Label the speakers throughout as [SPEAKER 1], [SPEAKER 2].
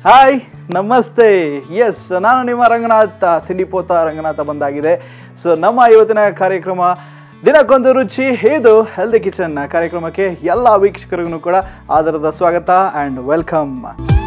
[SPEAKER 1] Hi ನಮಸ್ತೆ S ನಾನು ನಿಮ್ಮ ರಂಗನಾಥ ತಿಂಡಿಪೋತ ರಂಗನಾಥ ಬಂದಾಗಿದೆ ಸೊ ನಮ್ಮ ಇವತ್ತಿನ ಕಾರ್ಯಕ್ರಮ ದಿನಕ್ಕೊಂದು ರುಚಿ ಇದು ಹೆಲ್ದಿ ಕಿಚನ್ ಕಾರ್ಯಕ್ರಮಕ್ಕೆ ಎಲ್ಲ ವೀಕ್ಷಕರಿಗೂ ಕೂಡ ಆಧಾರದ ಸ್ವಾಗತ ಆ್ಯಂಡ್ ವೆಲ್ಕಮ್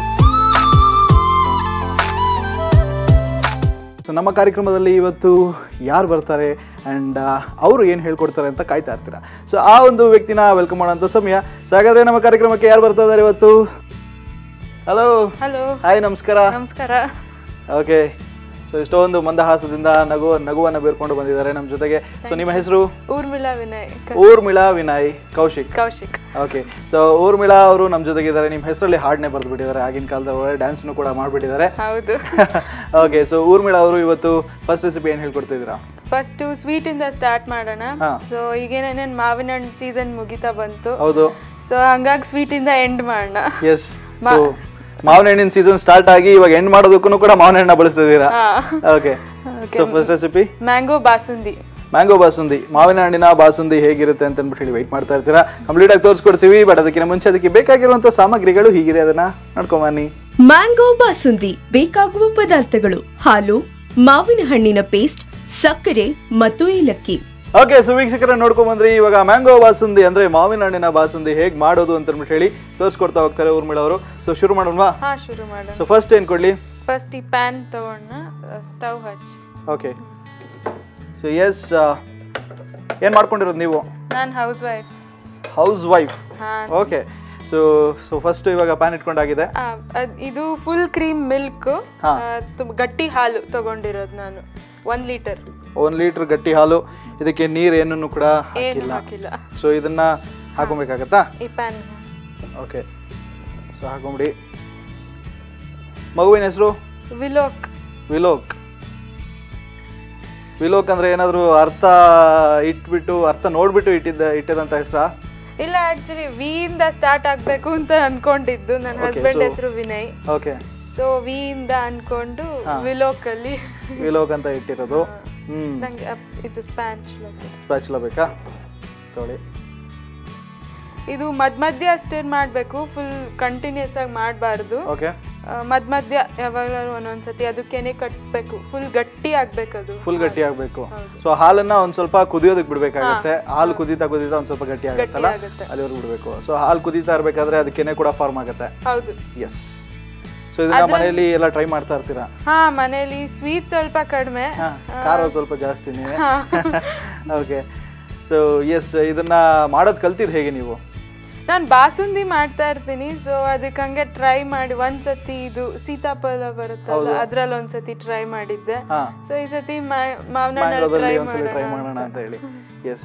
[SPEAKER 1] ಸೊ ನಮ್ಮ ಕಾರ್ಯಕ್ರಮದಲ್ಲಿ ಇವತ್ತು ಯಾರು ಬರ್ತಾರೆ ಆ್ಯಂಡ್ ಅವರು ಏನು ಹೇಳ್ಕೊಡ್ತಾರೆ ಅಂತ ಕಾಯ್ತಾ ಇರ್ತೀರಾ ಸೊ ಆ ಒಂದು ವ್ಯಕ್ತಿನ ವೆಲ್ಕಮ್ ಮಾಡೋಂಥ ಸಮಯ ಸೊ ಹಾಗಾದರೆ ನಮ್ಮ ಕಾರ್ಯಕ್ರಮಕ್ಕೆ ಯಾರು ಬರ್ತಾ ಇದ್ದಾರೆ ಇವತ್ತು ಹಲೋ
[SPEAKER 2] ಹಲೋ
[SPEAKER 1] ಹಾಯ್ ನಮಸ್ಕಾರ
[SPEAKER 2] ನಮಸ್ಕಾರ
[SPEAKER 1] ಓಕೆ ಸೊ ಇಷ್ಟೊಂದು ಮಂದಹಾಸದಿಂದ ನಗು ನಗುವನ್ನು ಬೀರ್ಕೊಂಡು ಬಂದಿದ್ದಾರೆ ನಮ್ಮ ಜೊತೆಗೆ ಸೊ ನಿಮ್ಮ ಹೆಸರು
[SPEAKER 2] ಊರ್ಮಿಳಾ ವಿನಯ್ ಕ-
[SPEAKER 1] ಊರ್ಮಿಳಾ ವಿನಯ್ ಕೌಶಿಕ್
[SPEAKER 2] ಕೌಶಿಕ್
[SPEAKER 1] ಓಕೆ ಸೊ ಊರ್ಮಿಳಾ ಅವರು ನಮ್ಮ ಜೊತೆಗೆ ಇದ್ದಾರೆ ನಿಮ್ಮ ಹೆಸರಲ್ಲಿ ಹಾಡನ್ನೇ ಬರೆದು ಬಿಟ್ಟಿದ್ದಾರೆ ಆಗಿನ ಕಾಲದ ಒಳ್ಳೆ ಡ್ಯಾನ್ಸ್ನು ಕೂಡ ಮಾಡಿಬಿಟ್ಟಿದ್ದಾರೆ
[SPEAKER 2] ಹೌದು
[SPEAKER 1] ಓಕೆ ಸೊ ಊರ್ಮಿಳಾ ಅವರು ಇವತ್ತು ಫಸ್ಟ್ ರೆಸಿಪಿ ಏನು ಹೇಳ್ಕೊಡ್ತಿದ್ದೀರಾ
[SPEAKER 2] ಫಸ್ಟ್ ಸ್ವೀಟ್ ಇಂದ ಸ್ಟಾರ್ಟ್ ಮಾಡೋಣ
[SPEAKER 1] ಹಾ.
[SPEAKER 2] ಸೊ ಈಗೇನೇನೇನು ಮಾವಿನ ಹಣ್ಣು ಸೀಸನ್ ಮುಗಿತಾ ಬಂತು
[SPEAKER 1] ಹೌದು
[SPEAKER 2] ಸೊ ಹಂಗಾಗಿ ಸ್ವೀಟ್ ಇಂದ ಎಂಡ್ ಮಾಡೋಣ
[SPEAKER 1] ಎಸ್ ಸೊ ಮಾವಿನ ಹಣ್ಣಿನ ಸೀಸನ್ ಸ್ಟಾರ್ಟ್ ಆಗಿ ಇವಾಗ ಎಂಡ್ ಮಾಡೋದಕ್ಕೂ ಕೂಡ ಮಾವಿನ ಹಣ್ಣ ಬಳಸ್ತಿದ್ದೀರಾ okay so first recipe
[SPEAKER 2] mango basundi
[SPEAKER 1] mango basundi ಮಾವಿನ ಹಣ್ಣಿನ ಬಾಸುಂದಿ ಹೇಗಿರುತ್ತೆ ಅಂತ ಅಂದ್ಬಿಟ್ಟು ಹೇಳಿ ವೆಯ್ಟ್ ಮಾಡ್ತಾ ಇರ್ತೀರಾ ಕಂಪ್ಲೀಟ್ ಆಗಿ ತೋರಿಸ್ಕೊಡ್ತೀವಿ ಬಟ್ ಅದಕ್ಕಿಂತ ಮುಂಚೆ ಅದಕ್ಕೆ ಬೇಕಾಗಿರುವಂಥ ಸಾಮಗ್ರಿಗಳು ಹೀಗಿದೆ ಅದನ್ನ ನೋಡ್ಕೊಂಬನ್ನಿ
[SPEAKER 3] ಮ್ಯಾಂಗೋ ಬಾಸುಂದಿ ಬೇಕಾಗುವ ಪದಾರ್ಥಗಳು ಹಾಲು ಮಾವಿನ ಹಣ್ಣಿನ ಪೇಸ್ಟ್ ಸಕ್ಕರೆ ಮತ್ತು ಏಲಕ್ಕಿ
[SPEAKER 1] ಓಕೆ ಸೊ ವೀಕ್ಷಕರ ನೋಡ್ಕೊಂಬಂದ್ರಿ ಇವಾಗ ಮ್ಯಾಂಗೋ ಬಾಸುಂದಿ ಅಂದ್ರೆ ಮಾವಿನ ಹಣ್ಣಿನ ಬಾಸುಂದಿ ಹೇಗೆ ಮಾಡೋದು ಅಂತ ಅಂದ್ಬಿಟ್ಟು ಹೇಳಿ ತೋರಿಸ್ಕೊಡ್ತಾ ಹೋಗ್ತಾರೆ ಊರ್ಮಿಳ ಅವರು ಸೊ ಶುರು ಮಾಡೋಣವಾ
[SPEAKER 2] ಹಾ ಶುರು ಮಾಡೋಣ
[SPEAKER 1] ಸೊ ಫಸ್ಟ್ ಏನು ಕೊಡ್ಲಿ
[SPEAKER 2] ಫಸ್ಟ್ ಈ ಪ್ಯಾನ್ ತಗೊಂಡ ಸ್ಟವ್ ಹಚ್ಚಿ
[SPEAKER 1] ಓಕೆ ಸೊ ಎಸ್ ಏನು ಮಾಡ್ಕೊಂಡಿರೋದು ನೀವು
[SPEAKER 2] ನಾನು ಹೌಸ್ ವೈಫ್
[SPEAKER 1] ಹೌಸ್ ವೈಫ್
[SPEAKER 2] ಹಾ
[SPEAKER 1] ಓಕೆ ಸೊ ಸೊ ಫಸ್ಟ್ ಇವಾಗ ಪ್ಯಾನ್ ಇಟ್ಕೊಂಡಾಗಿದೆ
[SPEAKER 2] ಆ, ಅದ್- ಇದು ಫುಲ್ ಕ್ರೀಮ್ ಮಿಲ್ಕ್
[SPEAKER 1] ಹಾ.
[SPEAKER 2] ಗಟ್ಟಿ ಹಾಲು ತಗೊಂಡಿರೋದು ನಾನು ಒಂದ್ ಲೀಟರ್
[SPEAKER 1] ಒಂದು ಲೀಟ್ರ್ ಗಟ್ಟಿ ಹಾಲು ಇದಕ್ಕೆ ನೀರು ಏನನ್ನು ಕೂಡ
[SPEAKER 2] ಏನು
[SPEAKER 1] ಹಾಕಿಲ್ಲ
[SPEAKER 2] ಹಾಕಿಲ್ಲ
[SPEAKER 1] ಸೊ ಇದನ್ನ ಹಾಕೊಬೇಕಾಗತ್ತಾ
[SPEAKER 2] ಈ ಪ್ಯಾನ್
[SPEAKER 1] ಓಕೆ ಸೊ ಹಾಕೊಂಬಿಡಿ ಮಗುವಿನ ಹೆಸರು
[SPEAKER 2] ವಿಲೋಕ್
[SPEAKER 1] ವಿಲೋಕ್ ವಿಲೋಕ್ ಅಂದ್ರೆ ಏನಾದರೂ ಅರ್ಥ ಇಟ್ಬಿಟ್ಟು ಅರ್ಥ ನೋಡ್ಬಿಟ್ಟು ಇಟ್ಟಿದ್ದ ಇಟ್ಟಿದಂಥ ಹೆಸರಾ
[SPEAKER 2] ಇಲ್ಲ ಆಕ್ಚುಲಿ ವಿ ಇಂದ ಸ್ಟಾರ್ಟ್ ಆಗ್ಬೇಕು ಅಂತ ಅನ್ಕೊಂಡಿದ್ದು ನನ್ನ
[SPEAKER 1] Okay,
[SPEAKER 2] ಹಸ್ಬೆಂಡ್
[SPEAKER 1] so-
[SPEAKER 2] ಹೆಸರು ವಿನಯ್
[SPEAKER 1] ಓಕೆ
[SPEAKER 2] ಸೊ ವಿ ಇಂದ ಅನ್ಕೊಂಡು
[SPEAKER 1] ಹಾ.
[SPEAKER 2] ವಿಲೋಕ್ ಅಲ್ಲಿ
[SPEAKER 1] ವಿಲೋಕ್ ಅಂತ ಇಟ್ಟಿರೋದು ಹ್ಞೂ
[SPEAKER 2] ನಂಗೆ ಅಪ್- ಇದು ಸ್ಪ್ಯಾನ್ಚ್
[SPEAKER 1] ಸ್ಪ್ಯಾಚುಲ ಬೇಕಾ ತೊಳಿ
[SPEAKER 2] ಇದು ಮಧ್ಯ ಮಧ್ಯ ಸ್ಟಿರ್ ಮಾಡಬೇಕು ಫುಲ್ ಕಂಟಿನ್ಯೂಸ್ ಆಗಿ ಮಾಡಬಾರ್ದು
[SPEAKER 1] ಓಕೆ
[SPEAKER 2] ಮಧ್ಯ ಮಧ್ಯ ಯಾವಾಗಲಾದ್ರು ಒಂದೊಂದ್ಸತಿ ಅದಕ್ಕೇನೆ ಕಟ್ಟಬೇಕು ಫುಲ್ ಗಟ್ಟಿ ಆಗ್ಬೇಕು ಅದು
[SPEAKER 1] ಫುಲ್ ಗಟ್ಟಿ ಆಗಬೇಕು
[SPEAKER 2] ಹೌದು.
[SPEAKER 1] ಸೊ ಹಾಲನ್ನ ಒಂದು ಸ್ವಲ್ಪ ಕುದಿಯೋದಕ್ಕೆ ಬಿಡಬೇಕಾಗುತ್ತೆ ಹಾಲು ಕುದೀತಾ ಕುದೀತಾ ಒಂದು ಸ್ವಲ್ಪ ಗಟ್ಟಿ ಆಗುತ್ತಲ್ಲ
[SPEAKER 2] ಆಗುತ್ತೆ.
[SPEAKER 1] ಅಲ್ಲಿವರೆಗೂ ಬಿಡಬೇಕು ಸೊ ಹಾಲು ಕುದೀತಾ ಇರಬೇಕಾದ್ರೆ ಅದಕ್ಕೇನೆ ಕೂಡ ಫಾರ್ಮ್ ಆಗುತ್ತೆ
[SPEAKER 2] ಹೌದು
[SPEAKER 1] ಎಸ್ ಸೊ ಇದನ್ನ ಮನೆಯಲ್ಲಿ ಎಲ್ಲ ಟ್ರೈ ಮಾಡ್ತಾ ಇರ್ತೀರಾ
[SPEAKER 2] ಹಾ ಮನೇಲಿ ಸ್ವೀಟ್ ಸ್ವಲ್ಪ ಕಡಿಮೆ
[SPEAKER 1] ಹಾ, ಖಾರ ಸ್ವಲ್ಪ ಜಾಸ್ತಿನೇ ಓಕೆ ಸೊ ಎಸ್ ಇದನ್ನ ಮಾಡೋದು ಕಲ್ತಿದ್ ಹೇಗೆ ನೀವು
[SPEAKER 2] ನಾನು ಬಾಸುಂದಿ ಮಾಡ್ತಾ ಇರ್ತೀನಿ ಸೊ ಅದಕ್ಕೆ ಹಂಗೆ ಟ್ರೈ ಮಾಡಿ ಒಂದ್ಸತಿ ಇದು ಸೀತಾಫಲ ಬರುತ್ತಲ್ಲ ಅದ್ರಲ್ಲಿ ಒಂದ್ಸತಿ ಟ್ರೈ ಮಾಡಿದ್ದೆ
[SPEAKER 1] ಹಾ
[SPEAKER 2] ಸೊ ಈ ಸತಿ ಮಾವಿನ
[SPEAKER 1] ಮ್ಯಾಂಗೋದಲ್ಲಿ
[SPEAKER 2] ಟ್ರೈ
[SPEAKER 1] ಒಂದ್ಸಲ ಟ್ರೈ
[SPEAKER 2] ಮಾಡೋಣ
[SPEAKER 1] ಮಾಡೋಣ ಅಂತ ಹೇಳಿ ಎಸ್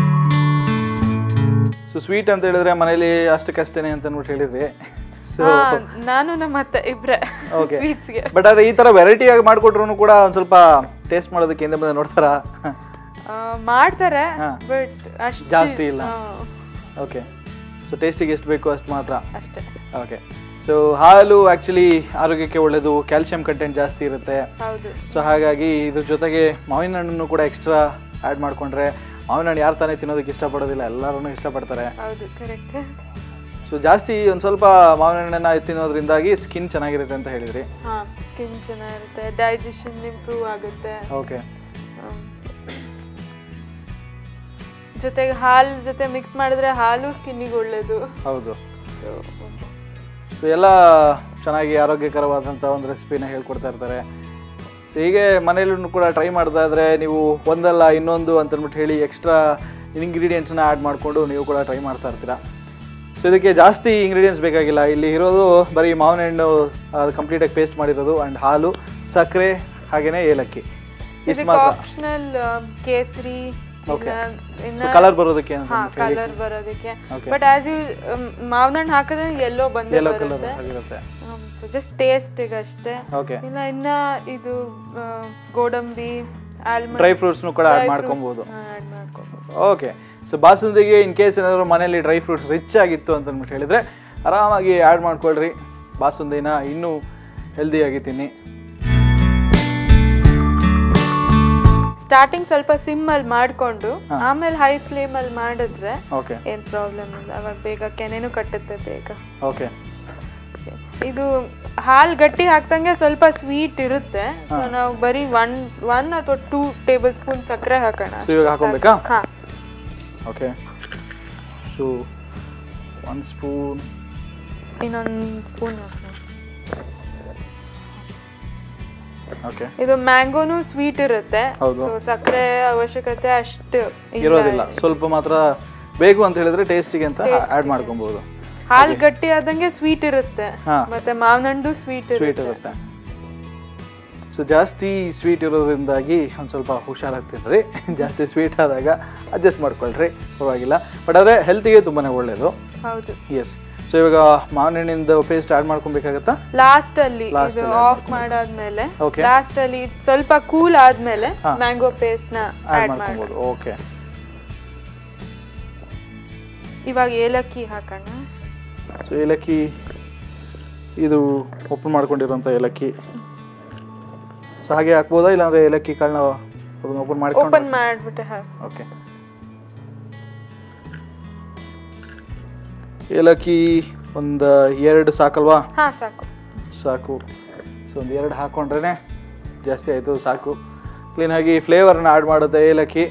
[SPEAKER 1] ಸೊ ಸ್ವೀಟ್ ಅಂತ ಹೇಳಿದ್ರೆ ಮನೇಲಿ ಅಷ್ಟಕ್ಕಷ್ಟೇನೆ ಅಂತ ಅಂದ್ಬಿಟ್ಟು ಹೇಳಿದ್ರಿ ಸೊ
[SPEAKER 2] ಹಾ ನಾನು ನಮ್ಮ ಅತ್ತೆ ಇಬ್ರೆ
[SPEAKER 1] Okay.
[SPEAKER 2] ಸ್ವೀಟ್ಸ್ಗೆ
[SPEAKER 1] ಬಟ್ ಆದ್ರೆ ಈ ತರ ವೆರೈಟಿ ಆಗಿ ಮಾಡ್ಕೊಟ್ರು ಕೂಡ ಒಂದ್ ಸ್ವಲ್ಪ ಟೇಸ್ಟ್ ಮಾಡೋದಕ್ಕೆ ಹಿಂದೆ ಬಂದು ನೋಡ್ತಾರಾ
[SPEAKER 2] ಮಾಡ್ತಾರೆ
[SPEAKER 1] ಹಾ.
[SPEAKER 2] ಬಟ್ ಅಷ್ಟು
[SPEAKER 1] ಜಾಸ್ತಿ ಇಲ್ಲ.
[SPEAKER 2] ಹಾ,
[SPEAKER 1] ಓಕೆ ಸೊ ಟೇಸ್ಟಿಗೆ ಎಷ್ಟು ಬೇಕು ಅಷ್ಟು ಮಾತ್ರ
[SPEAKER 2] ಅಷ್ಟೇ
[SPEAKER 1] ಓಕೆ ಸೊ ಹಾಲು ಆ್ಯಕ್ಚುಲಿ ಆರೋಗ್ಯಕ್ಕೆ ಒಳ್ಳೆಯದು ಕ್ಯಾಲ್ಸಿಯಂ ಕಂಟೆಂಟ್ ಜಾಸ್ತಿ ಇರುತ್ತೆ
[SPEAKER 2] ಹೌದು
[SPEAKER 1] ಸೊ ಹಾಗಾಗಿ ಇದ್ರ ಜೊತೆಗೆ ಮಾವಿನ ಹಣ್ಣನ್ನು ಕೂಡ ಎಕ್ಸ್ಟ್ರಾ ಆ್ಯಡ್ ಮಾಡಿಕೊಂಡ್ರೆ ಮಾವಿನ ಹಣ್ಣು ಯಾರು ತಾನೇ ತಿನ್ನೋದಕ್ಕೆ ಇಷ್ಟಪಡೋದಿಲ್ಲ ಎಲ್ಲರೂ ಇಷ್ಟಪಡ್ತಾರೆ
[SPEAKER 2] ಹೌದು ಕರೆಕ್ಟ್
[SPEAKER 1] ಸೊ ಜಾಸ್ತಿ ಒಂದು ಸ್ವಲ್ಪ ಮಾವಿನ ಹಣ್ಣನ್ನು ತಿನ್ನೋದ್ರಿಂದಾಗಿ ಸ್ಕಿನ್ ಚೆನ್ನಾಗಿರುತ್ತೆ ಅಂತ ಹೇಳಿದ್ರಿ
[SPEAKER 2] ಹಾ ಸ್ಕಿನ್ ಚೆನ್ನಾಗಿರುತ್ತೆ ಡೈಜೆಷನ್ ಇಂಪ್ರೂವ್ ಆಗುತ್ತೆ
[SPEAKER 1] ಓಕೆ
[SPEAKER 2] ಹ್ಮ್. ಜೊತೆಗೆ ಹಾಲು ಜೊತೆ ಮಿಕ್ಸ್ ಮಾಡಿದ್ರೆ ಹಾಲು ಸ್ಕಿನ್ನಿಗೆ ಒಳ್ಳೇದು
[SPEAKER 1] ಹೌದು
[SPEAKER 2] So,
[SPEAKER 1] ಸೊ ಎಲ್ಲ ಚೆನ್ನಾಗಿ ಆರೋಗ್ಯಕರವಾದಂಥ ಒಂದು ರೆಸಿಪಿನ ಹೇಳ್ಕೊಡ್ತಾ ಇರ್ತಾರೆ ಸೊ ಹೀಗೆ ಮನೇಲೂ ಕೂಡ ಟ್ರೈ ಮಾಡ್ತಾ ಇದ್ರೆ ನೀವು ಒಂದಲ್ಲ ಇನ್ನೊಂದು ಅಂತಂದ್ಬಿಟ್ಟು ಹೇಳಿ ಎಕ್ಸ್ಟ್ರಾ ಇಂಗ್ರೀಡಿಯೆಂಟ್ಸ್ನ ಆ್ಯಡ್ ಮಾಡಿಕೊಂಡು ನೀವು ಕೂಡ ಟ್ರೈ ಮಾಡ್ತಾ ಇರ್ತೀರಾ ಸೊ ಇದಕ್ಕೆ ಜಾಸ್ತಿ ಇಂಗ್ರೀಡಿಯೆಂಟ್ಸ್ ಬೇಕಾಗಿಲ್ಲ ಇಲ್ಲಿ ಇರೋದು ಬರೀ ಮಾವಿನ ಹಣ್ಣು ಅದು ಕಂಪ್ಲೀಟಾಗಿ ಪೇಸ್ಟ್ ಮಾಡಿರೋದು ಆ್ಯಂಡ್ ಹಾಲು ಸಕ್ಕರೆ ಹಾಗೆಯೇ ಏಲಕ್ಕಿ ಇಷ್ಟು
[SPEAKER 2] ಇದಕ್ಕೆ
[SPEAKER 1] ಮಾತ್ರ
[SPEAKER 2] ಆಪ್ಷನಲ್ ಕೇಸರಿ
[SPEAKER 1] Okay.
[SPEAKER 2] ಇನ್ನ- ಇನ್ನ
[SPEAKER 1] ಕಲರ್ ಬರೋದಕ್ಕೆ ಅಂತ
[SPEAKER 2] ಹಾ
[SPEAKER 1] ಅಂದ್ಬಿಟ್ಟು ಹೇಳಿ
[SPEAKER 2] ಕಲರ್ ಬರೋದಕ್ಕೆ
[SPEAKER 1] Okay.
[SPEAKER 2] ಬಟ್ ಆಸ್ ಯು ಮಾವಿನ ಹಣ್ಣು ಹಾಕಿದ್ರೆ ಎಲ್ಲೋ ಬಂದೇ
[SPEAKER 1] ಯೆಲ್ಲೋ ಕಲರ್
[SPEAKER 2] ಬರುತ್ತೆ
[SPEAKER 1] ಆಗಿರುತ್ತೆ
[SPEAKER 2] ಜಸ್ಟ್ ಟೇಸ್ಟಿಗೆ ಅಷ್ಟೇ
[SPEAKER 1] ಓಕೆ
[SPEAKER 2] ಇಲ್ಲ ಇನ್ನ ಇದು ಆ, ಗೋಡಂಬಿ ಆಲ್ಮಂಡ್
[SPEAKER 1] ಡ್ರೈ ಫ್ರೂಟ್ಸ್ನು ಕೂಡ ಆ್ಯಡ್ ಮಾಡ್ಕೊಬೋದು
[SPEAKER 2] ಆ್ಯಡ್ ಮಾಡ್ಕೊಬೋದು
[SPEAKER 1] ಓಕೆ ಸೊ ಬಾಸುಂದಿಗೆ ಇನ್ ಕೇಸ್ ಏನಾದರೂ ಮನೇಲಿ ಡ್ರೈ ಫ್ರೂಟ್ಸ್ ರಿಚ್ ಆಗಿತ್ತು ಅಂತ ಅಂದ್ಬಿಟ್ಟು ಹೇಳಿದರೆ ಆರಾಮಾಗಿ ಆ್ಯಡ್ ಮಾಡ್ಕೊಳ್ರಿ ಬಾಸುಂದಿನ ಇನ್ನೂ ಹೆಲ್ದಿಯಾಗಿ ತಿನ್ನಿ
[SPEAKER 2] ಸ್ಟಾರ್ಟಿಂಗ್ ಸ್ವಲ್ಪ ಸಿಮ್ ಅಲ್ಲಿ ಮಾಡ್ಕೊಂಡು ಆಮೇಲೆ ಹೈ ಫ್ಲೇಮ್ ಅಲ್ಲಿ ಮಾಡಿದ್ರೆ
[SPEAKER 1] ಓಕೆ
[SPEAKER 2] ಏನ್ ಪ್ರಾಬ್ಲಮ್ ಇಲ್ಲ ಅವಾಗ ಬೇಗ ಕೆನೆನೂ ಕಟ್ಟುತ್ತೆ ಬೇಗ
[SPEAKER 1] ಓಕೆ
[SPEAKER 2] ಇದು ಹಾಲ್ ಗಟ್ಟಿ ಹಾಕ್ದಂಗೆ ಸ್ವಲ್ಪ ಸ್ವೀಟ್ ಇರುತ್ತೆ ಸೊ ನಾವು ಬರೀ ಒನ್ ಒನ್ ಅಥವಾ ಟೂ ಟೇಬಲ್ ಸ್ಪೂನ್ ಸಕ್ಕರೆ ಹಾಕೋಣ
[SPEAKER 1] ಸೊ ಇವಾಗ ಹಾಕೊಬೇಕಾ
[SPEAKER 2] ಹಾ
[SPEAKER 1] ಓಕೆ ಸೊ ಒನ್ ಸ್ಪೂನ್
[SPEAKER 2] ಇನ್ನೊಂದು ಸ್ಪೂನ್ ಹಾಕೋಣ
[SPEAKER 1] ಓಕೆ
[SPEAKER 2] ಇದು ಮ್ಯಾಂಗೋನು ಸ್ವೀಟ್ ಇರುತ್ತೆ
[SPEAKER 1] ಹೌದು.
[SPEAKER 2] ಸೊ ಸಕ್ಕರೆ ಅವಶ್ಯಕತೆ ಅಷ್ಟು ಇಲ್ಲ.
[SPEAKER 1] ಇರೋದಿಲ್ಲ ಸ್ವಲ್ಪ ಮಾತ್ರ ಬೇಕು ಅಂತ ಹೇಳಿದ್ರೆ ಟೇಸ್ಟಿಗೆ ಅಂತ ಆ್ಯಡ್ ಮಾಡ್ಕೊಬೋದು
[SPEAKER 2] ಹಾಲ್ ಗಟ್ಟಿ ಆದಂಗೆ ಸ್ವೀಟ್ ಇರುತ್ತೆ
[SPEAKER 1] ಹಾ.
[SPEAKER 2] ಮತ್ತೆ ಮಾವಿನ ಹಣ್ಣು ಸ್ವೀಟ್
[SPEAKER 1] ಸ್ವೀಟ್
[SPEAKER 2] ಇರುತ್ತೆ
[SPEAKER 1] ಇರುತ್ತೆ ಸೊ ಜಾಸ್ತಿ ಸ್ವೀಟ್ ಇರೋದ್ರಿಂದಾಗಿ ಒಂದು ಸ್ವಲ್ಪ ಹುಷಾರಾಗ್ತೀನಿ ರೀ ಜಾಸ್ತಿ ಸ್ವೀಟ್ ಆದಾಗ ಅಡ್ಜಸ್ಟ್ ಮಾಡ್ಕೊಳ್ರಿ ಪರವಾಗಿಲ್ಲ ಬಟ್ ಆದರೆ ಹೆಲ್ತಿಗೆ ತುಂಬಾ ಒಳ್ಳೆಯದು
[SPEAKER 2] ಹೌದು
[SPEAKER 1] ಎಸ್ ಸೊ ಇವಾಗ ಮಾವಿನ ಹಣ್ಣಿಂದ ಪೇಸ್ಟ್ ಆ್ಯಡ್ ಮಾಡ್ಕೊಬೇಕಾಗತ್ತಾ
[SPEAKER 2] ಲಾಸ್ಟ್ ಅಲ್ಲಿ
[SPEAKER 1] Last
[SPEAKER 2] ಇದು
[SPEAKER 1] ಅಲ್ಲಿ
[SPEAKER 2] ಆಫ್ ಮಾಡಾದ್ಮೇಲೆ
[SPEAKER 1] Okay.
[SPEAKER 2] ಲಾಸ್ಟ್ ಅಲ್ಲಿ ಇದ್ ಸ್ವಲ್ಪ ಕೂಲ್ ಆದ್ಮೇಲೆ
[SPEAKER 1] ಹಾ.
[SPEAKER 2] ಮ್ಯಾಂಗೋ ಪೇಸ್ಟ್ ನ
[SPEAKER 1] ಆ್ಯಡ್
[SPEAKER 2] ಆಡ್ ಮಾಡಿ
[SPEAKER 1] ಮಾಡ್ಕೊಬೋದು ಓಕೆ
[SPEAKER 2] ಇವಾಗ ಏಲಕ್ಕಿ ಹಾಕೋಣ
[SPEAKER 1] ಸೊ ಏಲಕ್ಕಿ ಇದು ಓಪನ್ ಮಾಡ್ಕೊಂಡಿರೋಂಥ ಏಲಕ್ಕಿ ಸೊ ಹಾಗೆ ಹಾಕ್ಬೋದಾ ಇಲ್ಲಾಂದ್ರೆ ಏಲಕ್ಕಿ ಕಾಳನ್ನ ಅದನ್ನ ಓಪನ್ ಮಾಡ್ಕೊಂಡು
[SPEAKER 2] ಓಪನ್ ಮಾಡ್ಬಿಟ್ಟೆ ಹಾಕಿ
[SPEAKER 1] ಓಕೆ ಏಲಕ್ಕಿ ಒಂದು ಎರಡು ಸಾಕಲ್ವಾ
[SPEAKER 2] ಹಾ ಸಾಕು
[SPEAKER 1] ಸಾಕು ಸೊ ಒಂದು ಎರಡು ಹಾಕ್ಕೊಂಡ್ರೆ ಜಾಸ್ತಿ ಆಯಿತು ಸಾಕು ಕ್ಲೀನಾಗಿ ಫ್ಲೇವರ್ನ ಆ್ಯಡ್ ಮಾಡುತ್ತೆ ಏಲಕ್ಕಿ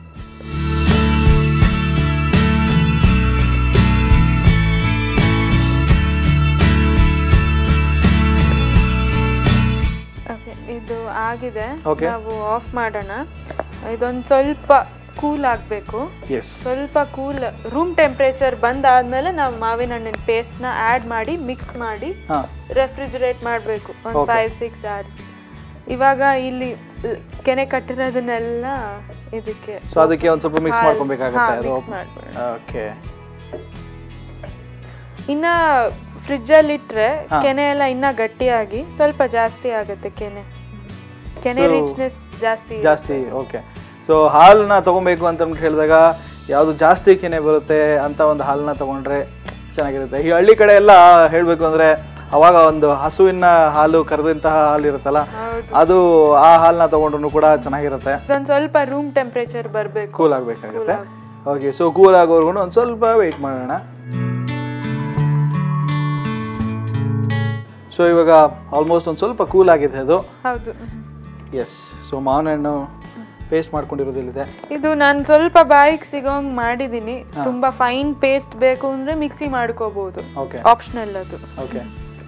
[SPEAKER 2] Okay, ಇದು ಆಗಿದೆ
[SPEAKER 1] Okay.
[SPEAKER 2] ನಾವು ಆಫ್ ಮಾಡೋಣ ಇದೊಂದು ಸ್ವಲ್ಪ ಕೂಲ್ ಆಗಬೇಕು
[SPEAKER 1] ಎಸ್
[SPEAKER 2] ಸ್ವಲ್ಪ ಕೂಲ್ ರೂಮ್ ಟೆಂಪ್ರೇಚರ್ ಬಂದಾದ್ಮೇಲೆ ನಾವು ಮಾವಿನ ಹಣ್ಣಿನ ಪೇಸ್ಟ್ನ ಆ್ಯಡ್ ಮಾಡಿ ಮಿಕ್ಸ್ ಮಾಡಿ
[SPEAKER 1] ಹಾಂ
[SPEAKER 2] ರೆಫ್ರಿಜರೇಟ್ ಮಾಡಬೇಕು ಒಂದು
[SPEAKER 1] Okay.
[SPEAKER 2] ಫೈವ್ ಸಿಕ್ಸ್ ಅವರ್ಸ್ ಇವಾಗ ಇಲ್ಲಿ ಲ್- ಕೆನೆ ಕಟ್ಟಿರೋದನ್ನೆಲ್ಲ ಇದಕ್ಕೆ
[SPEAKER 1] ಸೊ ಅದಕ್ಕೆ ಒಂದು ಸ್ವಲ್ಪ ಮಿಕ್ಸ್ ಮಾಡ್ಕೊಬೇಕಾಗತ್ತೆ ಅದು
[SPEAKER 2] ಮಿಕ್ಸ್ ಮಾಡ್ಬಿಡೋಣ
[SPEAKER 1] ಓಕೆ
[SPEAKER 2] ಇನ್ನ ಫ್ರಿಜ್ಜಲ್ಲಿ ಇಟ್ರೆ
[SPEAKER 1] ಹಾ.
[SPEAKER 2] ಕೆನೆ ಎಲ್ಲ ಇನ್ನ ಗಟ್ಟಿಯಾಗಿ ಸ್ವಲ್ಪ ಜಾಸ್ತಿ ಆಗುತ್ತೆ ಕೆನೆ ಕೆನೆ
[SPEAKER 1] So,
[SPEAKER 2] ರಿಚ್ನೆಸ್ ಜಾಸ್ತಿ
[SPEAKER 1] ಜಾಸ್ತಿ ಓಕೆ ಸೊ ಹಾಲನ್ನ ತಗೊಬೇಕು ಅಂತ ಅಂದ್ಬಿಟ್ಟು ಹೇಳಿದಾಗ ಯಾವುದು ಜಾಸ್ತಿ ಕೆನೆ ಬರುತ್ತೆ ಅಂತ ಒಂದು ಹಾಲನ್ನ ತಗೊಂಡ್ರೆ ಚೆನ್ನಾಗಿರುತ್ತೆ ಈ ಹಳ್ಳಿ ಕಡೆ ಎಲ್ಲ ಹೇಳಬೇಕು ಅಂದರೆ ಅವಾಗ ಒಂದು ಹಸುವಿನ ಹಾಲು ಕರೆದಂತಹ ಹಾಲು ಇರುತ್ತಲ್ಲ
[SPEAKER 2] ಹೌದು
[SPEAKER 1] ಅದು ಆ ಹಾಲನ್ನ ತಗೊಂಡ್ರು ಕೂಡ ಚೆನ್ನಾಗಿರುತ್ತೆ
[SPEAKER 2] ಇದೊಂದು ಸ್ವಲ್ಪ ರೂಮ್ ಟೆಂಪ್ರೇಚರ್ ಬರಬೇಕು
[SPEAKER 1] ಕೂಲ್ ಆಗಬೇಕಾಗುತ್ತೆ ಓಕೆ ಸೊ ಕೂಲ್ ಆಗೋವರೆಗೂ ಒಂದು ಸ್ವಲ್ಪ ವೆಯ್ಟ್ ಮಾಡೋಣ ಸೊ ಇವಾಗ ಆಲ್ಮೋಸ್ಟ್ ಒಂದು ಸ್ವಲ್ಪ ಕೂಲ್ ಆಗಿದೆ ಅದು
[SPEAKER 2] ಹೌದು
[SPEAKER 1] ಎಸ್ ಸೊ ಮಾವಿನ ಹಣ್ಣು ಪೇಸ್ಟ್ ಮಾಡ್ಕೊಂಡಿರೋದಿಲ್ಲಿದೆ
[SPEAKER 2] ಇದು ನಾನು ಸ್ವಲ್ಪ ಬಾಯಿಗೆ ಸಿಗೋಂಗ್ ಮಾಡಿದೀನಿ ತುಂಬಾ ಫೈನ್ ಪೇಸ್ಟ್ ಬೇಕು ಅಂದ್ರೆ ಮಿಕ್ಸಿ ಮಾಡ್ಕೋಬಹುದು
[SPEAKER 1] ಓಕೆ
[SPEAKER 2] ಆಪ್ಷನಲ್ ಅದು
[SPEAKER 1] ಓಕೆ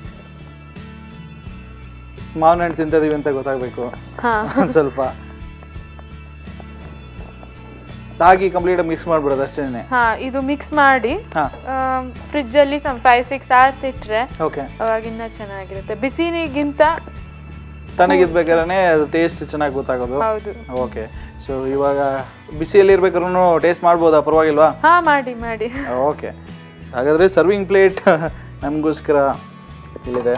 [SPEAKER 1] ಮಾವಿನ ಹಣ್ಣು ತಿಂತಿದೀವಿ ಅಂತ ಗೊತ್ತಾಗಬೇಕು
[SPEAKER 2] ಹಾ
[SPEAKER 1] ಒಂದು ಸ್ವಲ್ಪ ಹಾಕಿ ಕಂಪ್ಲೀಟ್ ಮಿಕ್ಸ್ ಮಾಡ್ಬಿಡೋದು ಅಷ್ಟೇನೆ
[SPEAKER 2] ಹಾ ಇದು ಮಿಕ್ಸ್ ಮಾಡಿ
[SPEAKER 1] ಹಾಂ
[SPEAKER 2] ಫ್ರಿಜ್ ಅಲ್ಲಿ ಫೈವ್ ಸಿಕ್ಸ್ ಅವರ್ಸ್ ಇಟ್ರೆ
[SPEAKER 1] ಓಕೆ
[SPEAKER 2] ಅವಾಗಿನ್ನ ಚೆನ್ನಾಗಿರುತ್ತೆ ಬಿಸಿನಿಗಿಂತ
[SPEAKER 1] ತಣ್ಣಗಿದ್ಬೇಕಾದ್ರೆ ಅದು ಟೇಸ್ಟ್ ಚೆನ್ನಾಗಿ ಗೊತ್ತಾಗೋದು
[SPEAKER 2] ಹೌದು
[SPEAKER 1] ಓಕೆ ಸೊ ಇವಾಗ ಬಿಸಿಯಲ್ಲಿ ಇರ್ಬೇಕಾದ್ರೂ ಟೇಸ್ಟ್ ಮಾಡ್ಬೋದಾ ಪರವಾಗಿಲ್ವಾ
[SPEAKER 2] ಹಾ ಮಾಡಿ ಮಾಡಿ
[SPEAKER 1] ಓಕೆ ಹಾಗಾದರೆ ಸರ್ವಿಂಗ್ ಪ್ಲೇಟ್ ನಮಗೋಸ್ಕರ ಇಲ್ಲಿದೆ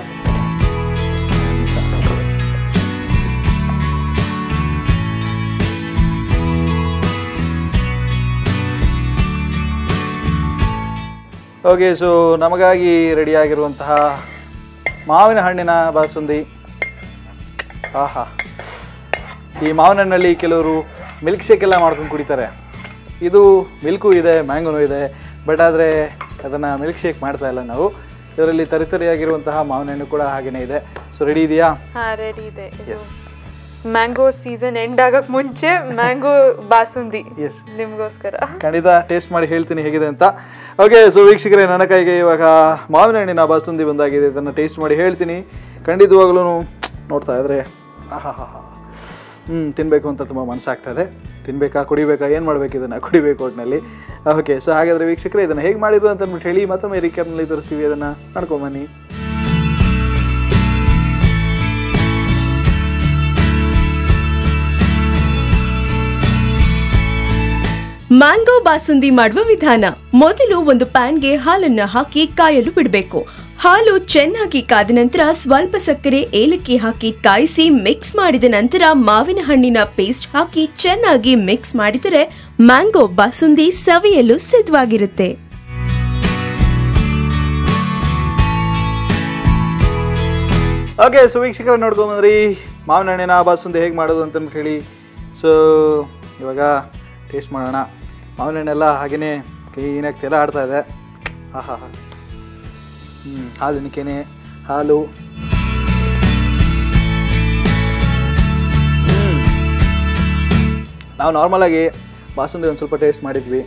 [SPEAKER 1] ಓಕೆ ಸೊ ನಮಗಾಗಿ ರೆಡಿಯಾಗಿರುವಂತಹ ಮಾವಿನ ಹಣ್ಣಿನ ಬಾಸುಂದಿ ಆಹಾ ಈ ಮಾವಿನ ಹಣ್ಣಲ್ಲಿ ಕೆಲವರು ಮಿಲ್ಕ್ ಶೇಕ್ ಎಲ್ಲ ಮಾಡ್ಕೊಂಡು ಕುಡಿತಾರೆ ಇದು ಮಿಲ್ಕು ಇದೆ ಮ್ಯಾಂಗೋನು ಇದೆ ಬಟ್ ಆದರೆ ಅದನ್ನು ಮಿಲ್ಕ್ ಶೇಕ್ ಮಾಡ್ತಾ ಇಲ್ಲ ನಾವು ಇದರಲ್ಲಿ ತರಿತರಿಯಾಗಿರುವಂತಹ ಮಾವಿನ ಹಣ್ಣು ಕೂಡ ಹಾಗೇನೇ ಇದೆ ಸೊ ರೆಡಿ ಇದೆಯಾ
[SPEAKER 2] ಹಾ ರೆಡಿ ಇದೆ
[SPEAKER 1] ಎಸ್
[SPEAKER 2] ಮ್ಯಾಂಗೋ ಸೀಸನ್ ಎಂಡ್ ಆಗಕ್ ಮುಂಚೆ ಮ್ಯಾಂಗೋ ಬಾಸುಂದಿ
[SPEAKER 1] ಎಸ್
[SPEAKER 2] ನಿಮ್ಗೋಸ್ಕರ
[SPEAKER 1] ಖಂಡಿತ ಟೇಸ್ಟ್ ಮಾಡಿ ಹೇಳ್ತೀನಿ ಹೇಗಿದೆ ಅಂತ ಓಕೆ ಸೊ ವೀಕ್ಷಕರೇ ನನ್ನ ಕೈಗೆ ಇವಾಗ ಮಾವಿನ ಹಣ್ಣಿನ ಬಾಸುಂದಿ ಬಂದಾಗಿದೆ ಇದನ್ನು ಟೇಸ್ಟ್ ಮಾಡಿ ಹೇಳ್ತೀನಿ ಖಂಡಿತವಾಗ್ಲೂ ನೋಡ್ತಾ ಇದ್ರೆ ಆಹಾ ಹ್ಞೂ ತಿನ್ನಬೇಕು ಅಂತ ತುಂಬ ಮನಸ್ಸಾಗ್ತಾ ಇದೆ ತಿನ್ಬೇಕಾ ಕುಡಿಬೇಕಾ ಏನು ಮಾಡಬೇಕು ಇದನ್ನು ಕುಡಿಬೇಕು ಒಟ್ಟಿನಲ್ಲಿ ಓಕೆ ಸೊ ಹಾಗಾದರೆ ವೀಕ್ಷಕರೇ ಇದನ್ನು ಹೇಗೆ ಮಾಡಿದ್ರು ಅಂತ ಅಂದ್ಬಿಟ್ಟು ಹೇಳಿ ಮತ್ತೊಮ್ಮೆ ರೀಕ್ಯಾಪ್ನಲ್ಲಿ ತೋರಿಸ್ತೀವಿ ಅದನ್ನು ಮಾಡ್ಕೊಂಬನ್ನಿ
[SPEAKER 3] ಮ್ಯಾಂಗೋ ಬಾಸುಂದಿ ಮಾಡುವ ವಿಧಾನ ಮೊದಲು ಒಂದು ಪ್ಯಾನ್ಗೆ ಹಾಲನ್ನ ಹಾಕಿ ಕಾಯಲು ಬಿಡಬೇಕು ಹಾಲು ಚೆನ್ನಾಗಿ ಕಾದ ನಂತರ ಸ್ವಲ್ಪ ಸಕ್ಕರೆ ಏಲಕ್ಕಿ ಹಾಕಿ ಕಾಯಿಸಿ ಮಿಕ್ಸ್ ಮಾಡಿದ ನಂತರ ಮಾವಿನ ಹಣ್ಣಿನ ಪೇಸ್ಟ್ ಹಾಕಿ ಚೆನ್ನಾಗಿ ಮಿಕ್ಸ್ ಮಾಡಿದರೆ ಮ್ಯಾಂಗೋ ಬಾಸುಂದಿ ಸವಿಯಲು ಸಿದ್ಧವಾಗಿರುತ್ತೆ
[SPEAKER 1] ಓಕೆ ಸೊ ವೀಕ್ಷಕರ ನೋಡ್ಕೊಂಬಂದ್ರಿ ಮಾವಿನ ಹಣ್ಣಿನ ಬಾಸುಂದಿ ಹೇಗೆ ಮಾಡೋದು ಅಂತ ಅಂದ್ಬಿಟ್ಟು ಹೇಳಿ ಸೊ ಇವಾಗ ಟೇಸ್ಟ್ ಮಾಡೋಣ ಮಾವಿನ ಹಣ್ಣೆಲ್ಲ ಹಾಗೆಯೇ ಕ್ಲೀನಾಗಿ ತೆಲ ಆಡ್ತಾ ಇದೆ ಆಹಾ ಹ್ಮ್, ಹಾಲಿನ ಕೆನೆ ಹಾಲು ಹ್ಮ್. ನಾವು ನಾರ್ಮಲ್ ಆಗಿ ಬಾಸುಂದಿ ಒಂದು ಸ್ವಲ್ಪ ಟೇಸ್ಟ್ ಮಾಡಿದ್ವಿ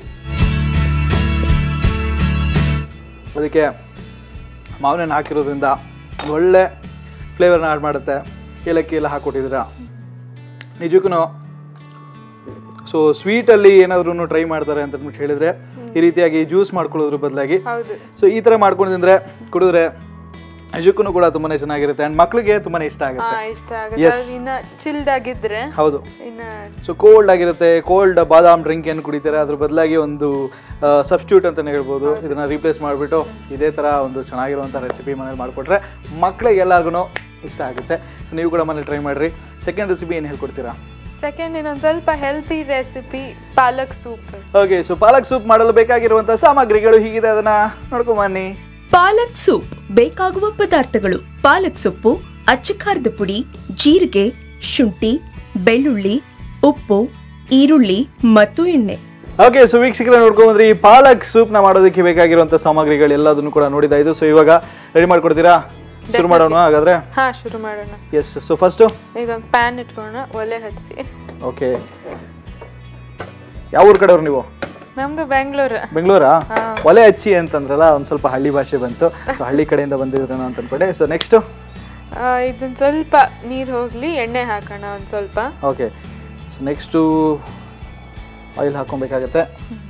[SPEAKER 1] ಅದಕ್ಕೆ ಮಾವಿನ ಹಾಕಿರೋದ್ರಿಂದ ಒಂದು ಒಳ್ಳೆ ಫ್ಲೇವರ್ನ ಆ್ಯಡ್ ಮಾಡುತ್ತೆ ಏಲಕ್ಕಿ ಎಲ್ಲ ಹಾಕ್ಕೊಟ್ಟಿದ್ದೀರಾ ನಿಜಕ್ಕೂ ಸೊ ಸ್ವೀಟಲ್ಲಿ ಏನಾದ್ರೂ ಟ್ರೈ ಮಾಡ್ತಾರೆ ಅಂತ ಅಂದ್ಬಿಟ್ಟು ಹೇಳಿದ್ರೆ ಈ ರೀತಿಯಾಗಿ ಜ್ಯೂಸ್ ಮಾಡ್ಕೊಳ್ಳೋದ್ರ ಬದಲಾಗಿ
[SPEAKER 2] ಹೌದು
[SPEAKER 1] ಸೊ ಈ ಥರ ಮಾಡ್ಕೊಂಡು ತಿಂದ್ರೆ ಕುಡಿದ್ರೆ ನಿಜಕ್ಕೂ ಕೂಡ ತುಂಬಾನೇ ಚೆನ್ನಾಗಿರುತ್ತೆ ಆ್ಯಂಡ್ ಮಕ್ಳಿಗೆ ತುಂಬಾನೇ ಇಷ್ಟ
[SPEAKER 2] ಹಾ
[SPEAKER 1] ಆಗುತ್ತೆ
[SPEAKER 2] ಇಷ್ಟ ಆಗುತ್ತೆ
[SPEAKER 1] Yes.
[SPEAKER 2] ಅದು ಇನ್ನ ಚಿಲ್ಡ್ ಆಗಿದ್ರೆ
[SPEAKER 1] ಹೌದು
[SPEAKER 2] ಇನ್ನ
[SPEAKER 1] ಸೊ ಕೋಲ್ಡ್ ಆಗಿರುತ್ತೆ ಕೋಲ್ಡ್ ಬಾದಾಮ್ ಡ್ರಿಂಕ್ ಏನು ಕುಡಿತಾರೆ ಅದ್ರ ಬದಲಾಗಿ ಒಂದು ಸಬ್ಸ್ಟ್ಯೂಟ್ ಅಂತಲೇ ಹೇಳ್ಬೋದು ಇದನ್ನ ರೀಪ್ಲೇಸ್ ಮಾಡಿಬಿಟ್ಟು ಇದೇ ಥರ ಒಂದು ಚೆನ್ನಾಗಿರುವಂಥ ರೆಸಿಪಿ ಮನೇಲಿ ಮಾಡಿಕೊಟ್ರೆ ಮಕ್ಕಳಿಗೆ ಎಲ್ಲರಿಗೂ ಇಷ್ಟ ಆಗುತ್ತೆ ಸೊ ನೀವು ಕೂಡ ಮನೇಲಿ ಟ್ರೈ ಮಾಡಿರಿ ಸೆಕೆಂಡ್ ರೆಸಿಪಿ ಏನು ಹೇಳ್ಕೊಡ್ತೀರಾ
[SPEAKER 2] ಸೆಕೆಂಡ್ ಇನ್ನೊಂದು ಸ್ವಲ್ಪ healthy recipe palak soup
[SPEAKER 1] okay so palak soup ಮಾಡಲು ಬೇಕಾಗಿರುವಂಥ ಸಾಮಗ್ರಿಗಳು ಹೀಗಿದೆ ಅದನ್ನ ನೋಡ್ಕೊಂಬನ್ನಿ
[SPEAKER 3] ಪಾಲಕ್ ಸೂಪ್ ಬೇಕಾಗುವ ಪದಾರ್ಥಗಳು ಪಾಲಕ್ ಸೊಪ್ಪು ಅಚ್ಚಖಾರದ ಪುಡಿ ಜೀರಿಗೆ ಶುಂಠಿ ಬೆಳ್ಳುಳ್ಳಿ ಉಪ್ಪು ಈರುಳ್ಳಿ ಮತ್ತು ಎಣ್ಣೆ
[SPEAKER 1] ಓಕೆ ಸೊ ವೀಕ್ಷಕರ ನೋಡ್ಕೊಂಡ್ರಿ ಈ ಪಾಲಕ್ ಸೂಪ್ನ ಮಾಡೋದಕ್ಕೆ ಬೇಕಾಗಿರುವಂಥ ಸಾಮಗ್ರಿಗಳು ಎಲ್ಲದನ್ನು ಕೂಡ ನೋಡಿದಾಯ್ತು ಸೊ ಇವಾಗ ರೆಡಿ ಮಾಡ್ಕೊಡ್ತೀರಾ ಶುರು ಮಾಡೋಣ ಹಾಗಾದ್ರೆ
[SPEAKER 2] ಹಾ ಶುರು ಮಾಡೋಣ
[SPEAKER 1] ಎಸ್ ಸೊ ಫಸ್ಟು
[SPEAKER 2] ಇದೊಂದು ಪ್ಯಾನ್ ಇಟ್ಕೊಳ್ಳೋಣ ಒಲೆ ಹಚ್ಚಿ
[SPEAKER 1] ಓಕೆ ಯಾವ ಊರ್ ಕಡೆಯವ್ರು ನೀವು
[SPEAKER 2] ನಮ್ದು ಬೆಂಗಳೂರು
[SPEAKER 1] ಬೆಂಗಳೂರಾ ಒಲೆ ಹಚ್ಚಿ ಅಂತಂದ್ರಲ್ಲ ಒಂದು ಸ್ವಲ್ಪ ಹಳ್ಳಿ ಭಾಷೆ ಬಂತು ಸೊ ಹಳ್ಳಿ ಕಡೆಯಿಂದ ಬಂದಿದ್ರು ಅಂತ ಅನ್ಕೊಂಡೆ ಸೊ ನೆಕ್ಸ್ಟು
[SPEAKER 2] ಇದೊಂದು ಸ್ವಲ್ಪ ನೀರು ಹೋಗ್ಲಿ ಎಣ್ಣೆ ಹಾಕೋಣ ಒಂದು ಸ್ವಲ್ಪ
[SPEAKER 1] ಓಕೆ ಸೊ ನೆಕ್ಸ್ಟು ಆಯಿಲ್ ಹಾಕೊಬೇಕಾಗತ್ತೆ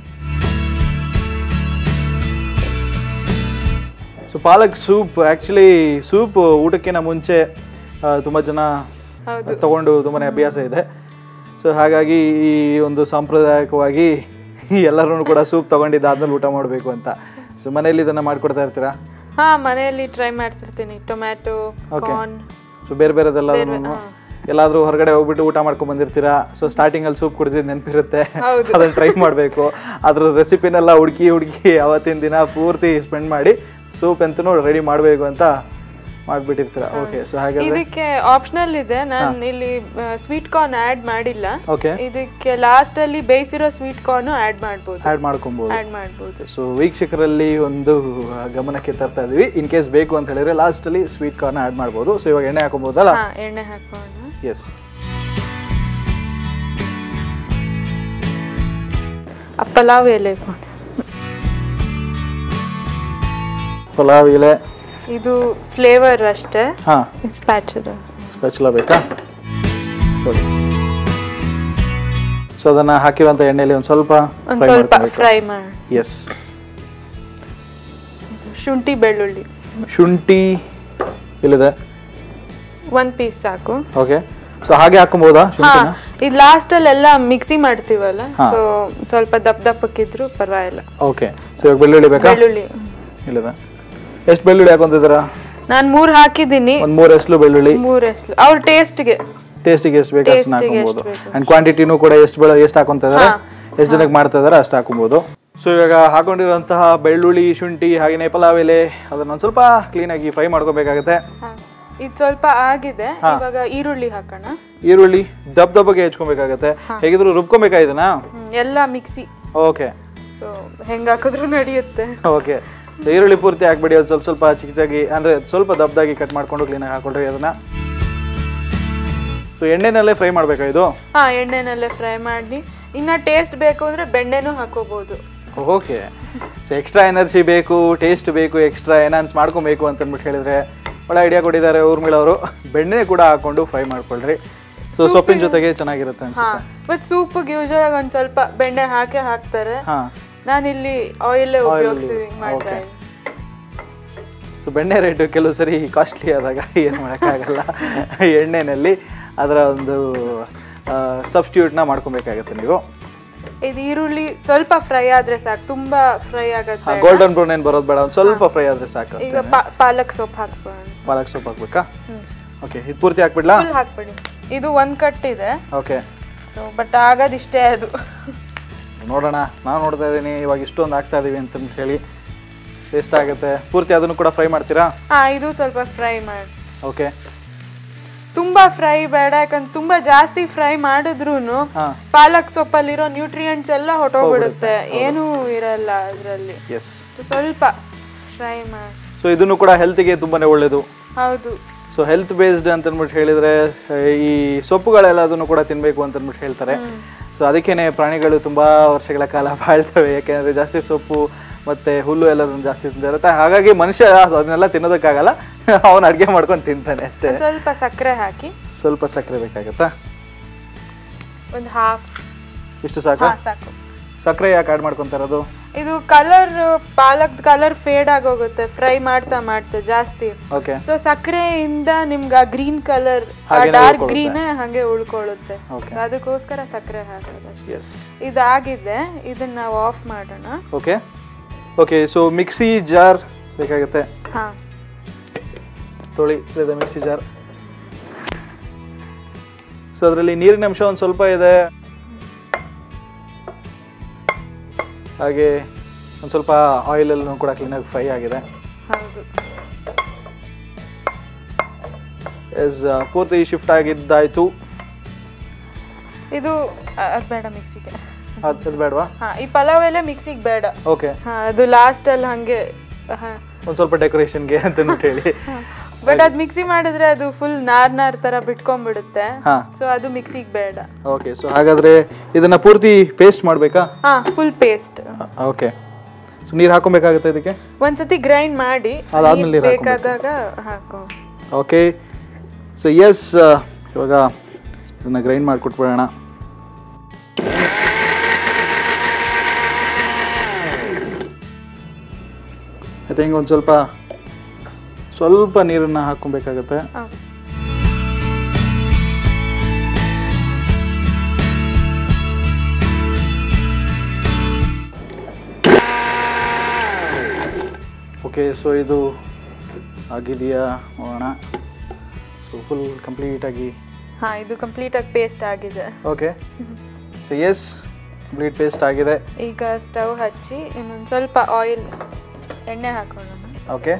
[SPEAKER 1] so palak soup actually soup ಊಟಕ್ಕಿಂತ ಮುಂಚೆ ತುಂಬ ಜನ
[SPEAKER 2] ಹೌದು
[SPEAKER 1] ತಗೊಂಡು ತುಂಬಾ ಅಭ್ಯಾಸ ಇದೆ ಸೊ ಹಾಗಾಗಿ ಈ ಒಂದು ಸಾಂಪ್ರದಾಯಿಕವಾಗಿ ಎಲ್ಲರೂ ಕೂಡ ಸೂಪ್ ತಗೊಂಡಿದ್ದಾದ್ಮೇಲೆ ಊಟ ಮಾಡಬೇಕು ಅಂತ ಸೊ ಮನೇಲಿ ಇದನ್ನು ಮಾಡ್ಕೊಡ್ತಾ ಇರ್ತೀರಾ
[SPEAKER 2] ಹಾ ಮನೆಯಲ್ಲಿ ಟ್ರೈ ಮಾಡ್ತಿರ್ತೀನಿ ಟೊಮ್ಯಾಟೊ
[SPEAKER 1] Okay.
[SPEAKER 2] ಕಾರ್ನ್
[SPEAKER 1] ಸೊ ಬೇರೆ ಬೇರೆದೆಲ್ಲ ಎಲ್ಲಾದ್ರೂ ಹೊರಗಡೆ ಹೋಗ್ಬಿಟ್ಟು ಊಟ ಮಾಡ್ಕೊಂಡ್ ಬಂದಿರ್ತೀರಾ ಸೊ ಸ್ಟಾರ್ಟಿಂಗ್ ಅಲ್ಲಿ ಸೂಪ್ ಕುಡಿದಿದ್ದು ನೆನಪಿರುತ್ತೆ
[SPEAKER 2] ಹೌದು.
[SPEAKER 1] ಅದನ್ನ ಟ್ರೈ ಮಾಡಬೇಕು ಅದ್ರ ರೆಸಿಪಿನೆಲ್ಲ ಹುಡುಕಿ ಹುಡುಕಿ ಅವತ್ತಿನ ದಿನ ಪೂರ್ತಿ ಸ್ಪೆಂಡ್ ಮಾಡಿ ಸೂಪ್ ಅಂತೂ ರೆಡಿ ಮಾಡಬೇಕು ಅಂತ ಮಾಡ್ಬಿಟ್ಟಿರ್ತೀರಾ ಓಕೆ ಸೊ ಹಾಗಾದ್ರೆ
[SPEAKER 2] ಇದಕ್ಕೆ ಆಪ್ಷನಲ್ ಇದೆ ನಾನು ಇಲ್ಲಿ ಸ್ವೀಟ್ ಕಾರ್ನ್ ಆಡ್ ಮಾಡಿಲ್ಲ
[SPEAKER 1] ಓಕೆ
[SPEAKER 2] ಇದಕ್ಕೆ ಲಾಸ್ಟ್ ಅಲ್ಲಿ ಬೇಯಿಸಿರೋ ಸ್ವೀಟ್ ಕಾರ್ನ್ ಆಡ್ ಮಾಡ್ಬೋದು
[SPEAKER 1] ಆ್ಯಡ್ ಮಾಡ್ಕೊಬೋದು
[SPEAKER 2] ಆಡ್ ಮಾಡ್ಬೋದು
[SPEAKER 1] ಸೊ ವೀಕ್ಷಕರಲ್ಲಿ ಒಂದು ಆ, ಗಮನಕ್ಕೆ ತರ್ತಾ ಇದೀವಿ ಇನ್ ಕೇಸ್ ಬೇಕು ಅಂತ ಹೇಳಿದ್ರೆ ಲಾಸ್ಟಲ್ಲಿ ಸ್ವೀಟ್ ಕಾರ್ನ್ ಆ್ಯಡ್ ಮಾಡ್ಬೋದು ಸೊ ಇವಾಗ ಎಣ್ಣೆ ಹಾಕೊಬೋದಲ್ಲ
[SPEAKER 2] ಹಾ ಎಣ್ಣೆ ಹಾಕೋಣ
[SPEAKER 1] ಎಸ್
[SPEAKER 2] ಆ ಪಲಾವ್ ಎಲೆ ಇಟ್ಕೊಂಡು
[SPEAKER 1] ಪಲಾವ್ ಎಲೆ
[SPEAKER 2] ಇದು ಫ್ಲೇವರ್ ಅಷ್ಟೇ
[SPEAKER 1] ಹಾಂ
[SPEAKER 2] ಸ್ಪ್ಯಾಚುಲ
[SPEAKER 1] ಸ್ಪೆಷಲ ಬೇಕಾ ನೋಡಿ ಸೊ ಅದನ್ನು ಹಾಕಿರುವಂಥ ಎಣ್ಣೆಯಲ್ಲಿ ಒಂದು ಸ್ವಲ್ಪ
[SPEAKER 2] ಒಂದ್
[SPEAKER 1] ಫ್ರೈ
[SPEAKER 2] ಸ್ವಲ್ಪ
[SPEAKER 1] ಮಾಡ್ಕೊಬೇಕು
[SPEAKER 2] ಫ್ರೈ ಮಾಡಿ
[SPEAKER 1] ಎಸ್
[SPEAKER 2] ಶುಂಠಿ ಬೆಳ್ಳುಳ್ಳಿ
[SPEAKER 1] ಶುಂಠಿ ಇಲ್ಲಿದೆ
[SPEAKER 2] ಒಂದ್ ಪೀಸ್ ಸಾಕು
[SPEAKER 1] ಓಕೆ ಸೊ ಹಾಗೆ ಹಾಕೊಬೋದಾ
[SPEAKER 2] ಹಾ
[SPEAKER 1] ಶುಂಠಿನ
[SPEAKER 2] ಇದು ಲಾಸ್ಟ್ ಅಲ್ಲಿ ಎಲ್ಲ ಮಿಕ್ಸಿ ಮಾಡ್ತೀವಲ್ಲ
[SPEAKER 1] ಹಾ.
[SPEAKER 2] ಸೊ ಸ್ವಲ್ಪ ದಪ್ಪ ದಪ್ಪಕ್ಕಿದ್ರು ಪರವಾಗಿಲ್ಲ
[SPEAKER 1] ಓಕೆ ಸೊ ಇವಾಗ ಬೆಳ್ಳುಳ್ಳಿ ಬೇಕಾ
[SPEAKER 2] ಬೆಳ್ಳುಳ್ಳಿ
[SPEAKER 1] ಇಲ್ಲಿದೆ ಎಷ್ಟು ಬೆಳ್ಳುಳ್ಳಿ ಹಾಕೊಂತಿದ್ದೀರಾ
[SPEAKER 2] ನಾನ್ ಮೂರ್ ಹಾಕಿದ್ದೀನಿ
[SPEAKER 1] ಒಂದು ಮೂರು ಎಸ್ಲು ಬೆಳ್ಳುಳ್ಳಿ
[SPEAKER 2] ಮೂರ್ ಎಸ್ಲು ಅವ್ರ ಟೇಸ್ಟ್ಗೆ
[SPEAKER 1] ಟೇಸ್ಟಿಗೆ ಎಷ್ಟು ಬೇಕು ಅಷ್ಟನ್ನ
[SPEAKER 2] Taste ಗೆ
[SPEAKER 1] ಹಾಕೊಬೋದು
[SPEAKER 2] ಎಷ್ಟು ಬೇಕು.
[SPEAKER 1] ಆ್ಯಂಡ್ ಕ್ವಾಂಟಿಟಿನೂ ಕೂಡ ಎಷ್ಟು ಬೆಳೆ ಎಷ್ಟು ಹಾಕೊಂತ ಇದ್ದಾರೆ
[SPEAKER 2] ಹಾ.
[SPEAKER 1] ಎಷ್ಟು ಜನಕ್ಕೆ ಮಾಡ್ತಾ ಇದ್ದಾರೆ ಅಷ್ಟು ಹಾಕೊಬೋದು ಸೊ ಇವಾಗ ಹಾಕೊಂಡಿರುವಂತಹ ಬೆಳ್ಳುಳ್ಳಿ ಶುಂಠಿ ಹಾಗೆಯೇ ಪಲಾವ್ ಎಲೆ ಅದನ್ನ ಒಂದು ಸ್ವಲ್ಪ ಕ್ಲೀನಾಗಿ ಫ್ರೈ ಮಾಡ್ಕೋಬೇಕಾಗತ್ತೆ
[SPEAKER 2] ಇದು ಸ್ವಲ್ಪ ಆಗಿದೆ ಇವಾಗ ಈರುಳ್ಳಿ ಹಾಕೋಣ
[SPEAKER 1] ಈರುಳ್ಳಿ ದಬ್ ದಬ್ಬಗೆ ಹೆಚ್ಕೊಬೇಕಾಗತ್ತೆ ಹೇಗಿದ್ರು ರುಬ್ಕೊಬೇಕಾ ಇದನ್ನ
[SPEAKER 2] ಹ್ಮ್, ಎಲ್ಲ ಮಿಕ್ಸಿ
[SPEAKER 1] ಓಕೆ
[SPEAKER 2] ಸೊ ಹೆಂಗ್ ಹಾಕಿದ್ರು ನಡೆಯುತ್ತೆ
[SPEAKER 1] ಓಕೆ ಈರುಳ್ಳಿ ಪೂರ್ತಿ ಹಾಕ್ಬಿಡಿ ಅದು ಸ್ವಲ್ಪ ಸ್ವಲ್ಪ ಚಿಕ್ಕ ಚಿಕ್ಕದಾಗಿ ಅಂದರೆ ಸ್ವಲ್ಪ ದಬ್ದಾಗಿ ಕಟ್ ಮಾಡ್ಕೊಂಡು ಕ್ಲೀನಾಗಿ ಹಾಕೊಳ್ರಿ ಅದನ್ನ ಸೊ ಎಣ್ಣೆನಲ್ಲೇ ಫ್ರೈ ಮಾಡಬೇಕಾ ಇದು
[SPEAKER 2] ಹಾ ಎಣ್ಣೆನಲ್ಲೇ ಫ್ರೈ ಮಾಡಿ ಇನ್ನ ಟೇಸ್ಟ್ ಬೇಕು ಅಂದ್ರೆ ಬೆಣ್ಣೆನೂ ಹಾಕೋಬಹುದು
[SPEAKER 1] ಓಕೆ ಸೊ ಎಕ್ಸ್ಟ್ರಾ ಎನರ್ಜಿ ಬೇಕು ಟೇಸ್ಟ್ ಬೇಕು ಎಕ್ಸ್ಟ್ರಾ ಎನಾನ್ಸ್ ಮಾಡ್ಕೊಬೇಕು ಅಂತ ಅಂದ್ಬಿಟ್ಟು ಹೇಳಿದ್ರೆ ಒಳ್ಳೆ ಐಡಿಯಾ ಕೊಟ್ಟಿದ್ದಾರೆ ಊರ್ಮಿಳವರು ಬೆಣ್ಣೆ ಕೂಡ ಹಾಕೊಂಡು ಫ್ರೈ ಮಾಡ್ಕೊಳ್ರಿ ಸೊ ಸೊಪ್ಪಿನ ಜೊತೆಗೆ ಚೆನ್ನಾಗಿರುತ್ತೆ
[SPEAKER 2] ಹಾ
[SPEAKER 1] ಅನ್ಸುತ್ತೆ
[SPEAKER 2] ಬಟ್ ಸೂಪ್ಗೆ ಯೂಶಲ್ ಒಂದ್ ಸ್ವಲ್ಪ ಬೆಣ್ಣೆ ಹಾಕೇ ಹಾಕ್ತಾರೆ
[SPEAKER 1] ಹಾಂ
[SPEAKER 2] ನಾನಿಲ್ಲಿ ಆಯಿಲ್ ಉಪಯೋಗಿಸಿ ಮಾಡ್ತಾ
[SPEAKER 1] okay.
[SPEAKER 2] ಇದ್ದೀನಿ
[SPEAKER 1] ಸೊ ಬೆಣ್ಣೆ ರೇಟು ಕೆಲವು ಸರಿ ಕಾಸ್ಟ್ಲಿ ಆದಾಗ ಏನು ಮಾಡೋಕ್ಕಾಗಲ್ಲ ಎಣ್ಣೆನಲ್ಲಿ ಅದರ ಒಂದು ಸಬ್ಸ್ಟಿಟ್ಯೂಟ್ನ ಮಾಡ್ಕೊಬೇಕಾಗತ್ತೆ ನೀವು
[SPEAKER 2] ಇದು ಈರುಳ್ಳಿ ಸ್ವಲ್ಪ ಫ್ರೈ ಆದ್ರೆ ಸಾಕು ತುಂಬಾ ಫ್ರೈ ಆಗತ್ತೆ
[SPEAKER 1] ಗೋಲ್ಡನ್ ಬ್ರೌನ್ ಏನು ಬರೋದು ಬೇಡ ಒಂದು ಸ್ವಲ್ಪ ಫ್ರೈ ಆದರೆ ಸಾಕು
[SPEAKER 2] ಈಗ
[SPEAKER 1] ಅಷ್ಟೇ
[SPEAKER 2] ಪಾ- ಪಾಲಕ್ ಸೊಪ್ಪು ಹಾಕ್ಬೋಣ
[SPEAKER 1] ಪಾಲಕ್ ಸೊಪ್ಪು ಹಾಕ್ಬೇಕಾ ಓಕೆ ಇದು ಪೂರ್ತಿ ಹಾಕ್ಬಿಡ್ಲಾ
[SPEAKER 2] ಫುಲ್ ಹಾಕ್ಬಿಡಿ ಇದು ಒಂದ್ ಕಟ್ ಇದೆ
[SPEAKER 1] ಓಕೆ
[SPEAKER 2] ಸೊ ಬಟ್ ಆಗೋದಿಷ್ಟೇ ಅದು
[SPEAKER 1] ನೋಡೋಣ ನಾನು ನೋಡ್ತಾ ಇದ್ದೀನಿ ಇವಾಗ ಇಷ್ಟೊಂದು ಆಗ್ತಾ ಇದೀವಿ ಅಂತ ಹೇಳಿ ಎಷ್ಟಾಗುತ್ತೆ ಪೂರ್ತಿ ಅದನ್ನು ಕೂಡ ಫ್ರೈ ಮಾಡ್ತೀರಾ
[SPEAKER 2] ಹಾ ಇದು ಸ್ವಲ್ಪ ಫ್ರೈ ಮಾಡಿ
[SPEAKER 1] ಓಕೆ
[SPEAKER 2] ತುಂಬಾ ಫ್ರೈ ಬೇಡ ಯಾಕಂದ್ರೆ ತುಂಬಾ ಜಾಸ್ತಿ ಫ್ರೈ ಮಾಡಿದ್ರು
[SPEAKER 1] ಹಾ.
[SPEAKER 2] ಪಾಲಕ್ ಸೊಪ್ಪಲ್ಲಿರೋ ನ್ಯೂಟ್ರಿಯೆಂಟ್ಸ್ ಎಲ್ಲ ಹೊಟ್ಟೋಗ್ಬಿಡುತ್ತೆ ಏನೂ ಇರಲ್ಲ ಅದರಲ್ಲಿ
[SPEAKER 1] ಎಸ್
[SPEAKER 2] ಸೊ ಸ್ವಲ್ಪ ಫ್ರೈ ಮಾಡಿ
[SPEAKER 1] ಸೊ ಇದನ್ನು ಕೂಡ ಹೆಲ್ತಿಗೆ ತುಂಬಾನೇ ಒಳ್ಳೆಯದು
[SPEAKER 2] ಹೌದು
[SPEAKER 1] ಸೊ ಹೆಲ್ತ್ ಬೇಸ್ಡ್ ಅಂತ ಅಂದ್ಬಿಟ್ಟು ಹೇಳಿದ್ರೆ ಆ, ಈ ಸೊಪ್ಪುಗಳೆಲ್ಲದನ್ನು ಕೂಡ ತಿನ್ನಬೇಕು ಅಂತ ಅಂದ್ಬಿಟ್ಟು ಹೇಳ್ತಾರೆ ಸೊ ಅದಕ್ಕೇನೆ ಪ್ರಾಣಿಗಳು ತುಂಬಾ ವರ್ಷಗಳ ಕಾಲ ಬಾಳ್ತವೆ ಯಾಕೆಂದ್ರೆ ಜಾಸ್ತಿ ಸೊಪ್ಪು ಮತ್ತೆ ಹುಲ್ಲು ಎಲ್ಲದನ್ನು ಜಾಸ್ತಿ ತಿಂತಾ ಇರುತ್ತೆ ಹಾಗಾಗಿ ಮನುಷ್ಯ ಅದನ್ನೆಲ್ಲ ತಿನ್ನೋದಕ್ಕಾಗಲ್ಲ ಅವನು ಅಡುಗೆ ಮಾಡ್ಕೊಂಡು ತಿಂತಾನೆ ಅಷ್ಟೇ
[SPEAKER 2] ಒಂದ್ ಸ್ವಲ್ಪ ಸಕ್ಕರೆ ಹಾಕಿ
[SPEAKER 1] ಸ್ವಲ್ಪ ಸಕ್ಕರೆ ಬೇಕಾಗತ್ತಾ
[SPEAKER 2] ಒಂದು ಹಾಫ್
[SPEAKER 1] ಇಷ್ಟು ಸಾಕು
[SPEAKER 2] ಹಾ ಸಾಕು
[SPEAKER 1] ಸಕ್ಕರೆ ಯಾಕೆ ಆ್ಯಡ್ ಮಾಡ್ಕೊತಾ ಇರೋದು
[SPEAKER 2] ಇದು ಕಲರ್ ಪಾಲಕ್ ಕಲರ್ ಫೇಡ್ ಆಗೋಗುತ್ತೆ ಫ್ರೈ ಮಾಡ್ತಾ ಮಾಡ್ತಾ ಜಾಸ್ತಿ
[SPEAKER 1] ಓಕೆ
[SPEAKER 2] ಸೊ ಸಕ್ಕರೆಯಿಂದ ನಿಮ್ಗೆ ಆ ಗ್ರೀನ್ ಕಲರ್
[SPEAKER 1] ಹಾಗೇನೆ
[SPEAKER 2] ಡಾರ್ಕ್
[SPEAKER 1] ಉಳ್ಕೊಳ್ಳುತ್ತೆ.
[SPEAKER 2] ಗ್ರೀನ್ ಹಂಗೆ ಉಳ್ಕೊಳ್ಳುತ್ತೆ
[SPEAKER 1] Okay.
[SPEAKER 2] So ಅದಕ್ಕೋಸ್ಕರ ಸಕ್ಕರೆ ಹಾಕೋದು ಅಷ್ಟೇ
[SPEAKER 1] ಎಸ್
[SPEAKER 2] ಇದಾಗಿದೆ ಇದನ್ನ ನಾವು ಆಫ್ ಮಾಡೋಣ
[SPEAKER 1] okay okay so mixie jar ಬೇಕಾಗುತ್ತೆ
[SPEAKER 2] ಹಾ
[SPEAKER 1] ತೊಳಿ ಇದೆ ಮಿಕ್ಸಿ ಜಾರ್ ಸೊ ಅದರಲ್ಲಿ ನೀರಿನ ಅಂಶ ಒಂದು ಸ್ವಲ್ಪ ಇದೆ ಹಾಗೆ ಒಂದು ಸ್ವಲ್ಪ ಆಯಿಲಲ್ಲೂ ಕೂಡ ಕ್ಲೀನಾಗಿ ಫ್ರೈ ಆಗಿದೆ
[SPEAKER 2] ಹೌದು
[SPEAKER 1] ಎಸ್ ಪೂರ್ತಿ ಶಿಫ್ಟ್ ಆಗಿದ್ದಾಯ್ತು
[SPEAKER 2] ಇದು ಅ- ಅದ್ ಬೇಡ ಮಿಕ್ಸಿಗೆ
[SPEAKER 1] ಅದು ಅದು ಬೇಡವಾ
[SPEAKER 2] ಹಾ ಈ ಪಲಾವ್ ಎಲ್ಲ ಮಿಕ್ಸಿಗೆ ಬೇಡ
[SPEAKER 1] ಓಕೆ
[SPEAKER 2] ಹಾ ಅದು ಲಾಸ್ಟ್ ಅಲ್ಲಿ ಹಂಗೆ
[SPEAKER 1] ಒಂದು ಸ್ವಲ್ಪ ಡೆಕೋರೇಷನ್ಗೆ ಅಂತಂದ್ಬಿಟ್ಟು ಹೇಳಿ
[SPEAKER 2] ಬಟ್ ಅದ್ ಮಿಕ್ಸಿ ಮಾಡಿದ್ರೆ ಅದು ಫುಲ್ ನಾರ್ ನಾರ್ ತರ ಬಿಟ್ಕೊಂಡ್ಬಿಡುತ್ತೆ
[SPEAKER 1] ಹಾಂ
[SPEAKER 2] ಸೊ ಅದು ಮಿಕ್ಸಿಗೆ ಬೇಡ
[SPEAKER 1] ಓಕೆ ಸೊ ಹಾಗಾದರೆ ಇದನ್ನು ಪೂರ್ತಿ ಪೇಸ್ಟ್ ಮಾಡಬೇಕಾ
[SPEAKER 2] ಹಾ ಫುಲ್ ಪೇಸ್ಟ್
[SPEAKER 1] ಓಕೆ ಸೊ ನೀರು ಹಾಕೊಬೇಕಾಗುತ್ತೆ ಇದಕ್ಕೆ
[SPEAKER 2] ಒಂದ್ಸತಿ ಗ್ರೈಂಡ್ ಮಾಡಿ
[SPEAKER 1] ಅದಾದ್ಮೇಲೆ
[SPEAKER 2] ನೀರ್
[SPEAKER 1] ನೀರ್ ಹಾಕ್ಕೊಬೇಕು.
[SPEAKER 2] ಬೇಕಾದಾಗ ಹಾಕೋ
[SPEAKER 1] ಓಕೆ ಸೊ ಎಸ್ ಇವಾಗ ಇದನ್ನು ಗ್ರೈಂಡ್ ಮಾಡಿಕೊಟ್ಬಿಡೋಣ ಐ ಥಿಂಕ್ ಒಂದು ಸ್ವಲ್ಪ ಸ್ವಲ್ಪ ನೀರನ್ನು ಹಾಕ್ಕೊಬೇಕಾಗತ್ತೆ
[SPEAKER 2] ಹಾ.
[SPEAKER 1] ಓಕೆ ಸೊ ಇದು ಆಗಿದೆಯಾ ನೋಡೋಣ ಸೊ ಫುಲ್ ಕಂಪ್ಲೀಟಾಗಿ
[SPEAKER 2] ಹಾ ಇದು ಕಂಪ್ಲೀಟ್ ಆಗಿ ಪೇಸ್ಟ್ ಆಗಿದೆ
[SPEAKER 1] okay so yes complete paste ಆಗಿದೆ
[SPEAKER 2] ಈಗ ಸ್ಟವ್ ಹಚ್ಚಿ ಇನ್ನೊಂದು ಸ್ವಲ್ಪ ಆಯಿಲ್ ಎಣ್ಣೆ ಹಾಕೋಣ
[SPEAKER 1] ಓಕೆ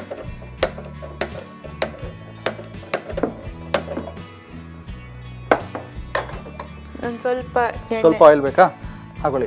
[SPEAKER 2] ಒಂದು ಸ್ವಲ್ಪ
[SPEAKER 1] ಸ್ವಲ್ಪ
[SPEAKER 2] ಎಣ್ಣೆ
[SPEAKER 1] ಆಯಿಲ್ ಬೇಕಾ ಹಾಕೊಳ್ಳಿ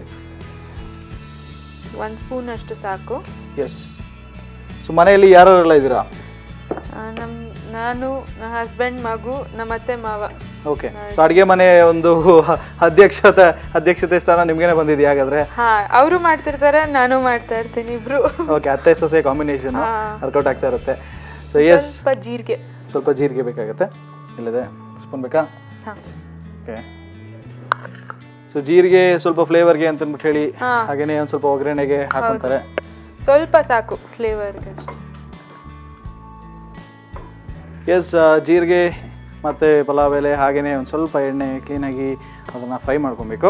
[SPEAKER 2] ಒಂದು ಸ್ಪೂನ್ ಅಷ್ಟು ಸಾಕು
[SPEAKER 1] ಎಸ್ ಸೊ ಮನೆಯಲ್ಲಿ ಯಾರೆಲ್ಲ ಇದ್ದೀರಾ
[SPEAKER 2] ಆ, ನಮ್ ನಾನು ನನ್ನ ಹಸ್ಬೆಂಡ್ ಮಗು ನಮ್ಮ ಅತ್ತೆ ಮಾವ
[SPEAKER 1] ಓಕೆ ಸೊ ಅಡುಗೆ ಮನೆ ಒಂದು ಅಧ್ಯಕ್ಷತೆ ಅಧ್ಯಕ್ಷತೆ ಸ್ಥಾನ ನಿಮ್ಗೇನೆ ಬಂದಿದೆಯಾ ಹಾಗಾದ್ರೆ
[SPEAKER 2] ಹಾ ಅವರು ಮಾಡ್ತಿರ್ತಾರೆ ನಾನು ಮಾಡ್ತಾ ಇರ್ತೀನಿ ಇಬ್ರು
[SPEAKER 1] ಓಕೆ ಅತ್ತೆ ಸೊಸೆ ಕಾಂಬಿನೇಷನ್
[SPEAKER 2] ಹಾ.
[SPEAKER 1] ವರ್ಕೌಟ್ ಆಗ್ತಾ ಇರುತ್ತೆ ಸೊ ಎಸ್
[SPEAKER 2] ಸ್ವಲ್ಪ ಜೀರಿಗೆ
[SPEAKER 1] ಸ್ವಲ್ಪ ಜೀರಿಗೆ ಬೇಕಾಗುತ್ತೆ ಇಲ್ಲದೆ ಸ್ಪೂನ್ ಬೇಕಾ
[SPEAKER 2] ಹಾ
[SPEAKER 1] ಓಕೆ ಸೊ ಜೀರಿಗೆ ಸ್ವಲ್ಪ ಫ್ಲೇವರ್ಗೆ ಅಂತ ಅಂದ್ಬಿಟ್ಟು ಹೇಳಿ
[SPEAKER 2] ಹಾ.
[SPEAKER 1] ಹಾಗೇನೆ ಒಂದು ಸ್ವಲ್ಪ ಒಗ್ಗರಣೆಗೆ ಹಾಕೊಂತಾರೆ
[SPEAKER 2] ಸ್ವಲ್ಪ ಸಾಕು ಫ್ಲೇವರ್ಗೆ ಅಷ್ಟೇ
[SPEAKER 1] ಎಸ್ ಜೀರಿಗೆ ಮತ್ತು ಪಲಾವ್ ಎಲೆ ಹಾಗೆಯೇ ಒಂದು ಸ್ವಲ್ಪ ಎಣ್ಣೆ ಕ್ಲೀನಾಗಿ ಅದನ್ನು ಫ್ರೈ ಮಾಡ್ಕೊಬೇಕು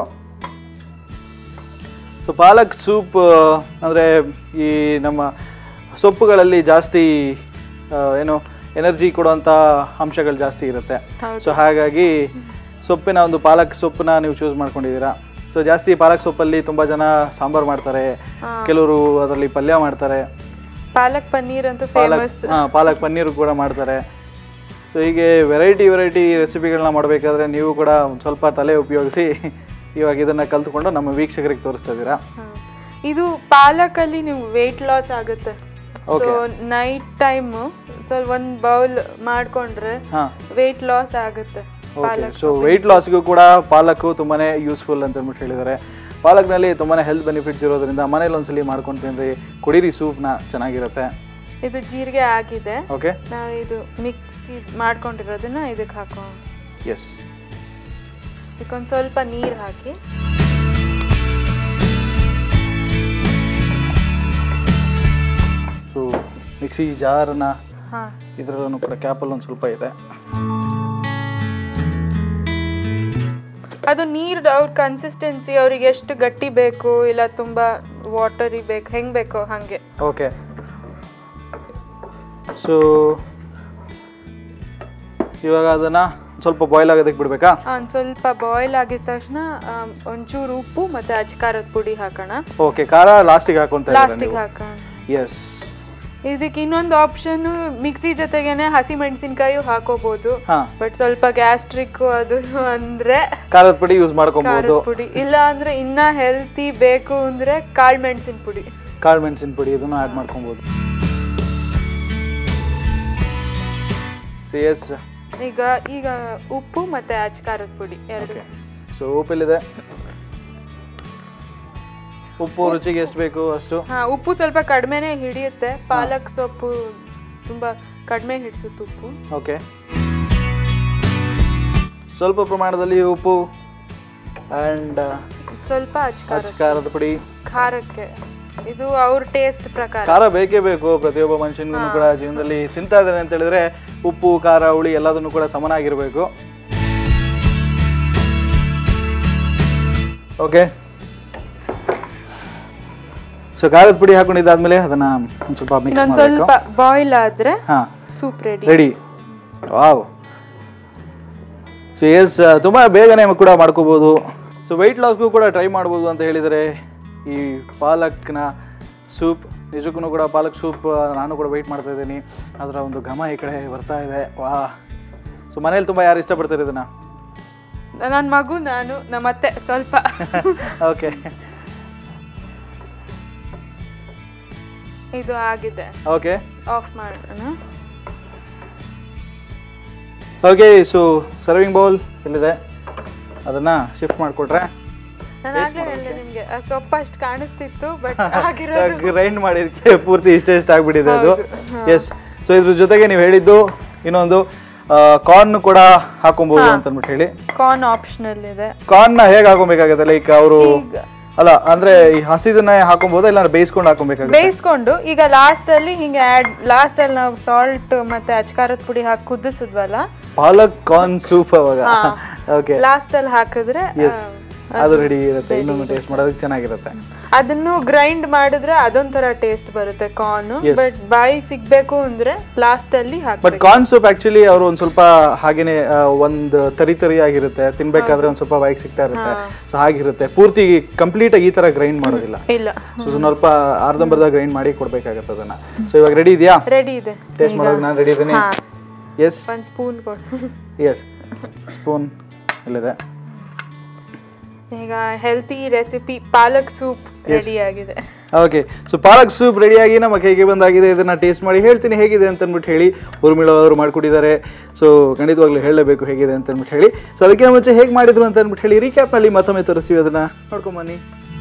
[SPEAKER 1] ಸೊ ಪಾಲಕ್ ಸೂಪ್ ಅಂದರೆ ಈ ನಮ್ಮ ಸೊಪ್ಪುಗಳಲ್ಲಿ ಜಾಸ್ತಿ ಆ, ಏನು ಎನರ್ಜಿ ಕೊಡುವಂಥ ಅಂಶಗಳು ಜಾಸ್ತಿ ಇರುತ್ತೆ
[SPEAKER 2] ಹೌದು.
[SPEAKER 1] ಸೊ ಹಾಗಾಗಿ ಸೊಪ್ಪಿನ ಒಂದು ಪಾಲಕ್ ಸೊಪ್ಪನ್ನ ನೀವು ಚೂಸ್ ಮಾಡ್ಕೊಂಡಿದ್ದೀರಾ ಸೊ ಜಾಸ್ತಿ ಪಾಲಕ್ ಸೊಪ್ಪಲ್ಲಿ ತುಂಬ ಜನ ಸಾಂಬಾರು ಮಾಡ್ತಾರೆ
[SPEAKER 2] ಹಾ.
[SPEAKER 1] ಕೆಲವರು ಅದರಲ್ಲಿ ಪಲ್ಯ ಮಾಡ್ತಾರೆ
[SPEAKER 2] ಪಾಲಕ್ ಪನ್ನೀರ್ ಅಂತೂ
[SPEAKER 1] ಪಾಲಕ್
[SPEAKER 2] ಫೇಮಸ್
[SPEAKER 1] ಹಾಂ ಪಾಲಕ್ ಪನ್ನೀರು ಕೂಡ ಮಾಡ್ತಾರೆ ಸೊ ಹೀಗೆ ವೆರೈಟಿ ವೆರೈಟಿ ರೆಸಿಪಿಗಳನ್ನ ಮಾಡಬೇಕಾದ್ರೆ ನೀವು ಕೂಡ ಒಂದು ಸ್ವಲ್ಪ ತಲೆ ಉಪಯೋಗಿಸಿ ಇವಾಗ ಇದನ್ನು ಕಲ್ತ್ಕೊಂಡು ನಮ್ಮ ವೀಕ್ಷಕರಿಗೆ ತೋರಿಸ್ತಾ ಇದ್ದೀರಾ
[SPEAKER 2] ಇದು ಪಾಲಕಲ್ಲಿ ನೀವು ವೆಯ್ಟ್ ಲಾಸ್ ಆಗುತ್ತೆ ಸೊ
[SPEAKER 1] Okay.
[SPEAKER 2] ನೈಟ್ ಟೈಮ್ ಸ್ವಲ್ಪ ಒಂದು ಬೌಲ್ ಮಾಡ್ಕೊಂಡ್ರೆ
[SPEAKER 1] ಹಾಂ
[SPEAKER 2] ವೆಯ್ಟ್ ಲಾಸ್ ಆಗುತ್ತೆ
[SPEAKER 1] ಓಕೆ
[SPEAKER 2] ಪಾಲಕ್
[SPEAKER 1] ಸೊ ವೆಯ್ಟ್ ಲಾಸ್ಗೂ ಕೂಡ ಪಾಲಕ್ಕು ತುಂಬಾ ಯೂಸ್ಫುಲ್ ಅಂತ ಅಂದ್ಬಿಟ್ಟು ಹೇಳಿದ್ದಾರೆ ಪಾಲಕ್ನಲ್ಲಿ ತುಂಬಾ ಹೆಲ್ತ್ ಬೆನಿಫಿಟ್ಸ್ ಇರೋದ್ರಿಂದ ಮನೇಲಿ ಒಂದ್ಸಲಿ ಮಾಡ್ಕೊಂಡು ತಿನ್ರಿ ಕುಡೀರಿ ಸೂಪ್ನ ಚೆನ್ನಾಗಿರುತ್ತೆ
[SPEAKER 2] ಇದು ಜೀರಿಗೆ ಆಗಿದೆ
[SPEAKER 1] ಓಕೆ
[SPEAKER 2] ನಾವು ಇದು ಮಿಕ್ಸಿ ಮಾಡ್ಕೊಂಡಿರೋದನ್ನ ಇದಕ್ಕೆ ಹಾಕೋಣ
[SPEAKER 1] ಎಸ್
[SPEAKER 2] ಇದಕ್ಕೊಂದು ಸ್ವಲ್ಪ ನೀರು ಹಾಕಿ
[SPEAKER 1] ಸೊ ಮಿಕ್ಸಿ ಜಾರನ್ನ
[SPEAKER 2] ಹಾಂ
[SPEAKER 1] ಇದರಲ್ಲೂ ಕೂಡ ಕ್ಯಾಪಲ್ಲಿ ಒಂದು ಸ್ವಲ್ಪ ಇದೆ
[SPEAKER 2] ಅದು ನೀರು ಅವ್ರ ಕನ್ಸಿಸ್ಟೆನ್ಸಿ ಅವ್ರಿಗೆ ಎಷ್ಟು ಗಟ್ಟಿ ಬೇಕು ಇಲ್ಲ ತುಂಬ ವಾಟರಿ ಬೇಕು ಹೆಂಗೆ ಬೇಕೋ ಹಾಗೆ
[SPEAKER 1] ಓಕೆ ಸೊ ಇವಾಗ ಅದನ್ನು ಸ್ವಲ್ಪ ಬಾಯ್ಲ್ ಆಗೋದಕ್ಕೆ ಬಿಡಬೇಕಾ
[SPEAKER 2] ಒಂದು ಸ್ವಲ್ಪ ಬಾಯ್ಲ್ ಆಗಿದ ತಕ್ಷಣ ಆಮ್, ಒಂಚೂರು ಉಪ್ಪು ಮತ್ತು ಅಚ್ಕಾರದ ಪುಡಿ ಹಾಕೋಣ
[SPEAKER 1] ಓಕೆ ಖಾರ ಲಾಸ್ಟಿಗೆ ಹಾಕೊಂತ
[SPEAKER 2] ಲಾಸ್ಟಿಗೆ ಹಾಕೋಣ
[SPEAKER 1] ಎಸ್
[SPEAKER 2] ಇದಕ್ಕೆ ಇನ್ನೊಂದು ಆಪ್ಷನ್ ಮಿಕ್ಸಿ ಜೊತೆಗೇನೆ ಹಸಿ ಮೆಣಸಿನ್ಕಾಯಿ ಹಾಕೋಬಹುದು
[SPEAKER 1] ಹಾಂ
[SPEAKER 2] ಬಟ್ ಸ್ವಲ್ಪ ಗ್ಯಾಸ್ಟ್ರಿಕ್ ಅದು ಅಂದ್ರೆ
[SPEAKER 1] ಖಾರದ ಪುಡಿ ಯೂಸ್ ಮಾಡ್ಕೊಬೋದು
[SPEAKER 2] ಖಾರದ ಪುಡಿ ಇಲ್ಲ ಅಂದ್ರೆ ಇನ್ನ ಹೆಲ್ತಿ ಬೇಕು ಅಂದ್ರೆ ಕಾಳು ಮೆಣಸಿನ ಪುಡಿ
[SPEAKER 1] ಕಾಳು ಮೆಣಸಿನ ಪುಡಿ ಇದನ್ನು ಆ್ಯಡ್ ಮಾಡ್ಕೊಬೋದು ಸಿ ಎಸ್
[SPEAKER 2] ಈಗ ಈಗ ಉಪ್ಪು ಮತ್ತೆ ಅಚ್ಚ ಖಾರದ ಪುಡಿ ಎರಡು
[SPEAKER 1] ಓಕೆ ಸೊ ಉಪ್ಪಿಲ್ಲಿದೆ ಉಪ್ಪು ರುಚಿಗೆ ಎಷ್ಟು ಬೇಕು ಅಷ್ಟು
[SPEAKER 2] ಹಾ ಉಪ್ಪು ಸ್ವಲ್ಪ ಕಡಿಮೆನೇ ಹಿಡಿಯುತ್ತೆ ಪಾಲಕ್ ಸೊಪ್ಪು ತುಂಬಾ ಕಡಿಮೆ ಹಿಡಿಸುತ್ತೆ ಉಪ್ಪು
[SPEAKER 1] ಓಕೆ ಸ್ವಲ್ಪ ಪ್ರಮಾಣದಲ್ಲಿ ಉಪ್ಪು ಆ್ಯಂಡ್
[SPEAKER 2] ಸ್ವಲ್ಪ ಅಚ್ಚ ಖಾರ
[SPEAKER 1] ಅಚ್ಚ ಖಾರದ ಪುಡಿ
[SPEAKER 2] ಖಾರಕ್ಕೆ ಇದು ಅವ್ರ ಟೇಸ್ಟ್ ಪ್ರಕಾರ
[SPEAKER 1] ಖಾರ ಬೇಕೇ ಬೇಕು ಪ್ರತಿಯೊಬ್ಬ ಮನುಷ್ಯನಿಗೂ ಕೂಡ ಜೀವನದಲ್ಲಿ ತಿಂತಾ ಇದ್ದಾನೆ ಅಂತ ಹೇಳಿದ್ರೆ ಉಪ್ಪು ಖಾರ ಹುಳಿ ಎಲ್ಲದನ್ನು ಕೂಡ ಸಮನಾಗಿರಬೇಕು ಓಕೆ ಸೊ ಖಾರದ ಪುಡಿ ಹಾಕೊಂಡಿದ್ದಾದ್ಮೇಲೆ ಅದನ್ನ ಒಂದು ಸ್ವಲ್ಪ ಮಿಕ್ಸ್
[SPEAKER 2] ಇನ್ನೊಂದ್
[SPEAKER 1] ಮಾಡಬೇಕು
[SPEAKER 2] ಸ್ವಲ್ಪ ಬಾಯ್ಲ್ ಆದ್ರೆ
[SPEAKER 1] ಹಾಂ
[SPEAKER 2] soup ready
[SPEAKER 1] ready wow so yes ತುಂಬ ಬೇಗನೆ ಕೂಡ ಮಾಡ್ಕೋಬೋದು ಸೊ ವೆಯ್ಟ್ ಲಾಸ್ಗೂ ಕೂಡ ಟ್ರೈ ಮಾಡ್ಬೋದು ಅಂತ ಹೇಳಿದರೆ ಈ ಪಾಲಕ್ನ ಸೂಪ್ ನಿಜಕ್ಕೂ ಕೂಡ ಪಾಲಕ್ ಸೂಪ್ ನಾನು ಕೂಡ ವೆಯ್ಟ್ ಮಾಡ್ತಾ ಇದ್ದೀನಿ ಅದರ ಒಂದು ಘಮ ಈ ಕಡೆ ಬರ್ತಾ ಇದೆ ವಾ ಸೊ ಮನೇಲಿ ತುಂಬ ಯಾರು ಇಷ್ಟಪಡ್ತಾರೆ ಇದನ್ನು
[SPEAKER 2] ನನ್ನ ಮಗು ನಾನು ನಮ್ಮತ್ತೆ ಸ್ವಲ್ಪ
[SPEAKER 1] ಓಕೆ
[SPEAKER 2] ಇದು ಆಗಿದೆ
[SPEAKER 1] ಓಕೆ
[SPEAKER 2] ಆಫ್ ಮಾಡೋಣ
[SPEAKER 1] ಓಕೆ ಸೊ ಸರ್ವಿಂಗ್ ಬೌಲ್ ಎಲ್ಲಿದೆ ಅದನ್ನು ಶಿಫ್ಟ್ ಮಾಡಿಕೊಟ್ರೆ
[SPEAKER 2] ನಾನು ಆಗ್ಲೇ ಹೇಳಿದೆ ನಿಮ್ಗೆ ಆ ಸೊಪ್ಪು ಅಷ್ಟು ಕಾಣಿಸ್ತಿತ್ತು ಬಟ್ ಆಗಿರೋದು
[SPEAKER 1] ಗ್ರೈಂಡ್ ಮಾಡಿದಕ್ಕೆ ಪೂರ್ತಿ ಇಷ್ಟ ಇಷ್ಟ ಆಗ್ಬಿಟ್ಟಿದೆ ಅದು ಎಸ್ ಸೊ ಇದ್ರ ಜೊತೆಗೆ ನೀವು ಹೇಳಿದ್ದು ಇನ್ನೊಂದು ಕಾರ್ನ್ ಕೂಡ ಹಾಕೊಬಹುದು ಅಂತ ಅಂದ್ಬಿಟ್ಟು ಹೇಳಿ
[SPEAKER 2] ಕಾರ್ನ್ ಆಪ್ಷನಲ್ ಇದೆ
[SPEAKER 1] ಕಾರ್ನ್ ಹೇಗೆ ಹಾಕೊಬೇಕಾಗತ್ತೆ ಲೈಕ್ ಅವರು
[SPEAKER 2] ಈಗ
[SPEAKER 1] ಅಲ್ಲ ಅಂದ್ರೆ ಈ ಹಸಿದನ್ನ ಹಾಕೊಬೋದಾ ಇಲ್ಲ ಬೇಯಿಸ್ಕೊಂಡು ಹಾಕೊಬೇಕಾಗುತ್ತೆ
[SPEAKER 2] ಬೇಯಿಸ್ಕೊಂಡು ಈಗ ಲಾಸ್ಟ್ ಅಲ್ಲಿ ಹಿಂಗೆ ಆಡ್ ಲಾಸ್ಟ್ ಅಲ್ಲಿ ನಾವು ಸಾಲ್ಟ್ ಮತ್ತೆ ಅಚ್ಕಾರದ ಪುಡಿ ಹಾಕಿ ಕುದಿಸಿದ್ವಲ್ಲ
[SPEAKER 1] ಪಾಲಕ್ ಕಾರ್ನ್ ಸೂಪ್ ಅವಾಗ ಓಕೆ
[SPEAKER 2] ಲಾಸ್ಟ್ ಅಲ್ಲಿ ಹಾಕಿದ್ರೆ
[SPEAKER 1] ಎಸ್ ಅದು ರೆಡಿ ಇರುತ್ತೆ ಇನ್ನೊಂದು ಟೇಸ್ಟ್ ಮಾಡೋದಕ್ಕೆ ಚೆನ್ನಾಗಿರುತ್ತೆ
[SPEAKER 2] ಅದನ್ನು ಗ್ರೈಂಡ್ ಮಾಡಿದ್ರೆ ಅದೊಂಥರ ಟೇಸ್ಟ್ ಬರುತ್ತೆ ಕಾರ್ನ್ ಬಟ್ ಬಾಯಿಗೆ ಸಿಗ್ಬೇಕು ಅಂದ್ರೆ ಲಾಸ್ಟ್ ಅಲ್ಲಿ
[SPEAKER 1] ಬಟ್
[SPEAKER 2] ಹಾಕ್ಬೇಕು
[SPEAKER 1] ಕಾರ್ನ್ ಸೂಪ್ ಆಕ್ಚುಲಿ ಅವರು ಒಂದ್ ಸ್ವಲ್ಪ ಹಾಗೇನೆ ಆ, ಒಂದ್ ತರಿ ತರಿ ಆಗಿರುತ್ತೆ ತಿನ್ಬೇಕಾದ್ರೆ ಒಂದ್ ಸ್ವಲ್ಪ ಬಾಯಿಗೆ ಸಿಗ್ತಾ ಇರುತ್ತೆ ಸೊ ಹಾಗಿರುತ್ತೆ ಪೂರ್ತಿ ಕಂಪ್ಲೀಟ್ ಆಗಿ ಈ ತರ ಗ್ರೈಂಡ್ ಮಾಡೋದಿಲ್ಲ
[SPEAKER 2] ಇಲ್ಲ
[SPEAKER 1] ಸೊ ಸ್ವಲ್ಪ ಅರ್ಧಂಬರ್ಧ ಗ್ರೈಂಡ್ ಮಾಡಿ ಕೊಡ್ಬೇಕಾಗತ್ತೆ ಅದನ್ನ ಸೊ ಇವಾಗ ರೆಡಿ ಇದೆಯಾ
[SPEAKER 2] ರೆಡಿ ಇದೆ
[SPEAKER 1] ಟೇಸ್ಟ್ ಮಾಡೋದಕ್ಕೆ ನಾನು ರೆಡಿ ಇದ್ದೀನಿ
[SPEAKER 2] ಹಾ
[SPEAKER 1] ಎಸ್
[SPEAKER 2] ಒಂದ್ ಸ್ಪೂನ್ ಕೊಡು
[SPEAKER 1] ಎಸ್ ಸ್ಪೂನ್ ಇಲ್ಲಿದೆ
[SPEAKER 2] ಈಗ healthy recipe palak soup ready ಆಗಿದೆ
[SPEAKER 1] ಓಕೆ ಸೊ ಪಾಲಕ್ ಸೂಪ್ ರೆಡಿಯಾಗಿ ನಮ್ಮ ಕೈಗೆ ಬಂದಾಗಿದೆ ಇದನ್ನ ಟೇಸ್ಟ್ ಮಾಡಿ ಹೇಳ್ತೀನಿ ಹೇಗಿದೆ ಅಂತ ಅಂದ್ಬಿಟ್ಟು ಹೇಳಿ ಊರ್ಮಿಳ ಅವರು ಮಾಡ್ಕೊಟ್ಟಿದ್ದಾರೆ ಸೊ ಖಂಡಿತವಾಗ್ಲೂ ಹೇಳಲೇಬೇಕು ಹೇಗಿದೆ ಅಂತ ಅಂದ್ಬಿಟ್ಟು ಹೇಳಿ ಸೊ ಅದಕ್ಕೆ ಮುಂಚೆ ಹೇಗೆ ಮಾಡಿದ್ರು ಅಂತ ಅಂದ್ಬಿಟ್ಟು ಹೇಳಿ ರೀಕ್ಯಾಪ್ನಲ್ಲಿ ಮತ್ತೊಮ್ಮೆ ತೋರಿಸ್ತೀವಿ ಅದನ್ನ ನೋಡ್ಕೊಂಬನ್ನಿ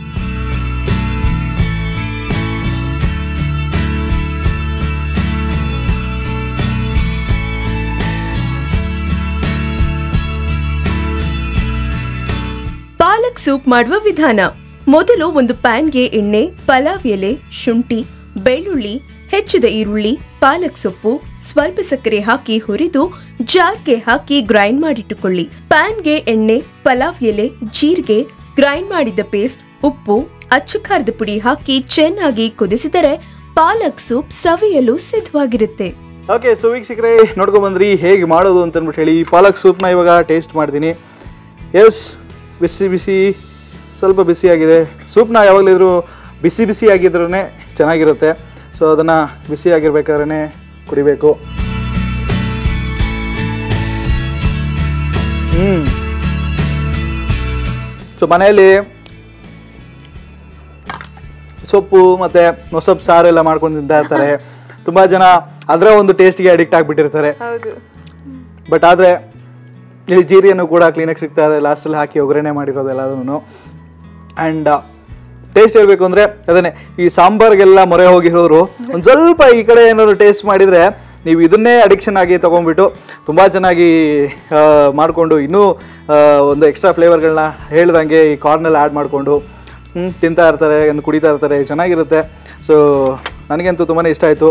[SPEAKER 3] ಪಾಲಕ್ ಸೂಪ್ ಮಾಡುವ ವಿಧಾನ ಮೊದಲು ಒಂದು ಪ್ಯಾನ್ಗೆ ಎಣ್ಣೆ ಪಲಾವ್ ಎಲೆ ಶುಂಠಿ ಬೆಳ್ಳುಳ್ಳಿ ಹೆಚ್ಚಿದ ಈರುಳ್ಳಿ ಪಾಲಕ್ ಸೊಪ್ಪು ಸ್ವಲ್ಪ ಸಕ್ಕರೆ ಹಾಕಿ ಹುರಿದು ಜಾರ್ಗೆ ಹಾಕಿ ಗ್ರೈಂಡ್ ಮಾಡಿಟ್ಟುಕೊಳ್ಳಿ ಪ್ಯಾನ್ಗೆ ಎಣ್ಣೆ ಪಲಾವ್ ಎಲೆ ಜೀರಿಗೆ ಗ್ರೈಂಡ್ ಮಾಡಿದ ಪೇಸ್ಟ್ ಉಪ್ಪು ಅಚ್ಚು ಖಾರದ ಪುಡಿ ಹಾಕಿ ಚೆನ್ನಾಗಿ ಕುದಿಸಿದರೆ ಪಾಲಕ್ ಸೂಪ್ ಸವಿಯಲು ಸಿದ್ಧವಾಗಿರುತ್ತೆ
[SPEAKER 1] ಓಕೆ ಸೊ ವೀಕ್ಷಕರೇ ನೋಡ್ಕೊಂಡ್ ಬಂದ್ರಿ ಹೇಗೆ ಮಾಡೋದು ಅಂತ ಅಂದ್ಬಿಟ್ಟು ಹೇಳಿ ಈ ಪಾಲಕ್ ಸೂಪ್ನ ಇವಾಗ ಟೇಸ್ಟ್ ಮಾಡ್ತೀನಿ ಎಸ್ ಬಿಸಿ ಬಿಸಿ ಸ್ವಲ್ಪ ಬಿಸಿಯಾಗಿದೆ ಸೂಪ್ನ ಯಾವಾಗಲಿದ್ರು ಬಿಸಿ ಬಿಸಿ ಆಗಿದ್ರೂ ಚೆನ್ನಾಗಿರುತ್ತೆ ಸೊ ಅದನ್ನು ಬಿಸಿ ಆಗಿರ್ಬೇಕಾದ್ರೆ ಕುಡಿಬೇಕು ಹ್ಞೂ ಸೊ ಮನೆಯಲ್ಲಿ ಸೊಪ್ಪು ಮತ್ತು ಮೊಸಪ್ಪು ಸಾರು ಎಲ್ಲ ಮಾಡ್ಕೊಂಡು ತಿಂತಾ ಇರ್ತಾರೆ ತುಂಬ ಜನ ಅದರ ಒಂದು ಟೇಸ್ಟ್ಗೆ ಅಡಿಕ್ಟ್ ಆಗಿಬಿಟ್ಟಿರ್ತಾರೆ
[SPEAKER 2] ಹೌದು
[SPEAKER 1] ಬಟ್ ಆದರೆ ಇಲ್ಲಿ ಜೀರಿಯನ್ನು ಕೂಡ ಕ್ಲೀನಾಗಿ ಸಿಗ್ತಾ ಇದೆ ಲಾಸ್ಟಲ್ಲಿ ಹಾಕಿ ಒಗ್ಗರಣೆ ಮಾಡಿರೋದು ಎಲ್ಲದನ್ನು ಆ್ಯಂಡ್ ಟೇಸ್ಟ್ ಹೇಳಬೇಕು ಅಂದರೆ ಅದನ್ನೇ ಈ ಸಾಂಬಾರ್ಗೆಲ್ಲ ಮೊರೆ ಹೋಗಿರೋರು ಒಂದು ಸ್ವಲ್ಪ ಈ ಕಡೆ ಏನಾದ್ರು ಟೇಸ್ಟ್ ಮಾಡಿದರೆ ನೀವು ಇದನ್ನೇ ಅಡಿಕ್ಷನ್ ಆಗಿ ತೊಗೊಂಡ್ಬಿಟ್ಟು ತುಂಬ ಚೆನ್ನಾಗಿ ಆ, ಮಾಡಿಕೊಂಡು ಇನ್ನೂ ಆ, ಒಂದು ಎಕ್ಸ್ಟ್ರಾ ಫ್ಲೇವರ್ಗಳನ್ನ ಹೇಳ್ದಂಗೆ ಈ ಕಾರ್ನಲ್ಲಿ ಆ್ಯಡ್ ಮಾಡಿಕೊಂಡು ಹ್ಮ್, ತಿಂತಾ ಇರ್ತಾರೆ ಇನ್ನು ಕುಡಿತಾ ಇರ್ತಾರೆ ಚೆನ್ನಾಗಿರುತ್ತೆ ಸೊ ನನಗಂತೂ ತುಂಬಾ ಇಷ್ಟ ಆಯಿತು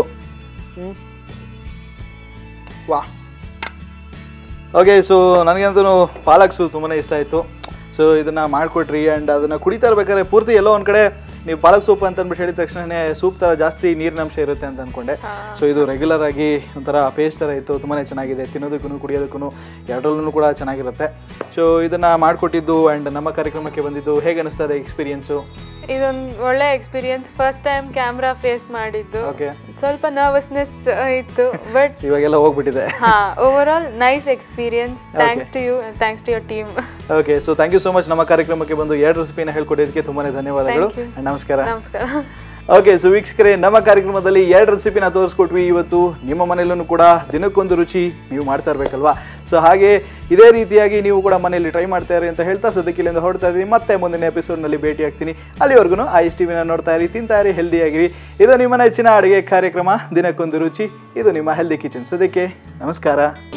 [SPEAKER 1] ವಾ ಓಕೆ ಸೊ ನನಗಂತೂ ಪಾಲಕ್ ಸೂಪ್ ತುಂಬಾ ಇಷ್ಟ ಆಯಿತು ಸೊ ಇದನ್ನು ಮಾಡಿಕೊಟ್ರಿ ಆ್ಯಂಡ್ ಅದನ್ನು ಕುಡಿತಾ ಇರ್ಬೇಕಾದ್ರೆ ಪೂರ್ತಿ ಎಲ್ಲೋ ಒಂದು ಕಡೆ ನೀವು ಪಾಲಕ್ ಸೂಪ್ ಅಂತ ಅಂದ್ಬಿಟ್ಟು ಹೇಳಿದ ತಕ್ಷಣನೇ ಸೂಪ್ ಥರ ಜಾಸ್ತಿ ನೀರಿನ ಅಂಶ ಇರುತ್ತೆ ಅಂತ ಅಂದ್ಕೊಂಡೆ ಸೊ ಇದು ರೆಗ್ಯುಲರ್ ಆಗಿ ಒಂಥರ ಪೇಸ್ಟ್ ಥರ ಇತ್ತು ತುಂಬಾ ಚೆನ್ನಾಗಿದೆ ತಿನ್ನೋದಕ್ಕೂ ಕುಡಿಯೋದಕ್ಕೂ ಎರಡರಲ್ಲೂ ಕೂಡ ಚೆನ್ನಾಗಿರುತ್ತೆ ಸೊ ಇದನ್ನು ಮಾಡಿಕೊಟ್ಟಿದ್ದು ಆ್ಯಂಡ್ ನಮ್ಮ ಕಾರ್ಯಕ್ರಮಕ್ಕೆ ಬಂದಿದ್ದು ಹೇಗೆ ಅನಿಸ್ತಾ ಇದೆ ಎಕ್ಸ್ಪೀರಿಯನ್ಸು
[SPEAKER 2] ಇದೊಂದು ಒಳ್ಳೆ experience first time camera face ಮಾಡಿದ್ದು
[SPEAKER 1] ಓಕೆ
[SPEAKER 2] ಸ್ವಲ್ಪ ನರ್ವಸ್ನೆಸ್ ಇತ್ತು ಬಟ್
[SPEAKER 1] ಇವಾಗೆಲ್ಲ ಹೋಗ್ಬಿಟ್ಟಿದೆ
[SPEAKER 2] ಹಾ overall nice experience thanks to you thanks to your team
[SPEAKER 1] okay so thank you so much ನಮ್ಮ ಕಾರ್ಯಕ್ರಮಕ್ಕೆ ಬಂದು ಎರಡು ರೆಸಿಪಿನ ಹೇಳ್ಕೊಟ್ಟಿದ್ದಕ್ಕೆ ತುಂಬಾ ಧನ್ಯವಾದಗಳು
[SPEAKER 2] Thank you.
[SPEAKER 1] And ನಮಸ್ಕಾರ
[SPEAKER 2] ನಮಸ್ಕಾರ
[SPEAKER 1] ಓಕೆ ಸೊ ವೀಕ್ಷಕರೇ ನಮ್ಮ ಕಾರ್ಯಕ್ರಮದಲ್ಲಿ ಎರಡು ರೆಸಿಪಿನ ತೋರಿಸ್ಕೊಟ್ವಿ ಇವತ್ತು ನಿಮ್ಮ ಮನೆಯಲ್ಲೂ ಕೂಡ ದಿನಕ್ಕೊಂದು ರುಚಿ ನೀವು ಮಾಡ್ತಾ ಇರಬೇಕಲ್ವಾ ಸೊ ಹಾಗೆ ಇದೇ ರೀತಿಯಾಗಿ ನೀವು ಕೂಡ ಮನೆಯಲ್ಲಿ ಟ್ರೈ ಮಾಡ್ತಾ ಇರಿ ಅಂತ ಹೇಳ್ತಾ ಸದ್ಯಕ್ಕೆ ಇಲ್ಲಿಂದ ಹೊರಡ್ತಾ ಇದ್ದೀನಿ ಮತ್ತೆ ಮುಂದಿನ ಎಪಿಸೋಡ್ನಲ್ಲಿ ಭೇಟಿ ಆಗ್ತೀನಿ ಅಲ್ಲಿವರೆಗೂ ಆ ಇಸ್ ಟಿವಿನ ನೋಡ್ತಾ ಇರಿ ತಿಂತಾ ಇರಿ ಹೆಲ್ದಿಯಾಗಿರಿ ಇದು ನಿಮ್ಮ ನೆಚ್ಚಿನ ಅಡುಗೆ ಕಾರ್ಯಕ್ರಮ ದಿನಕ್ಕೊಂದು ರುಚಿ ಇದು ನಿಮ್ಮ ಹೆಲ್ದಿ ಕಿಚನ್ ಸದ್ಯಕ್ಕೆ ನಮಸ್ಕಾರ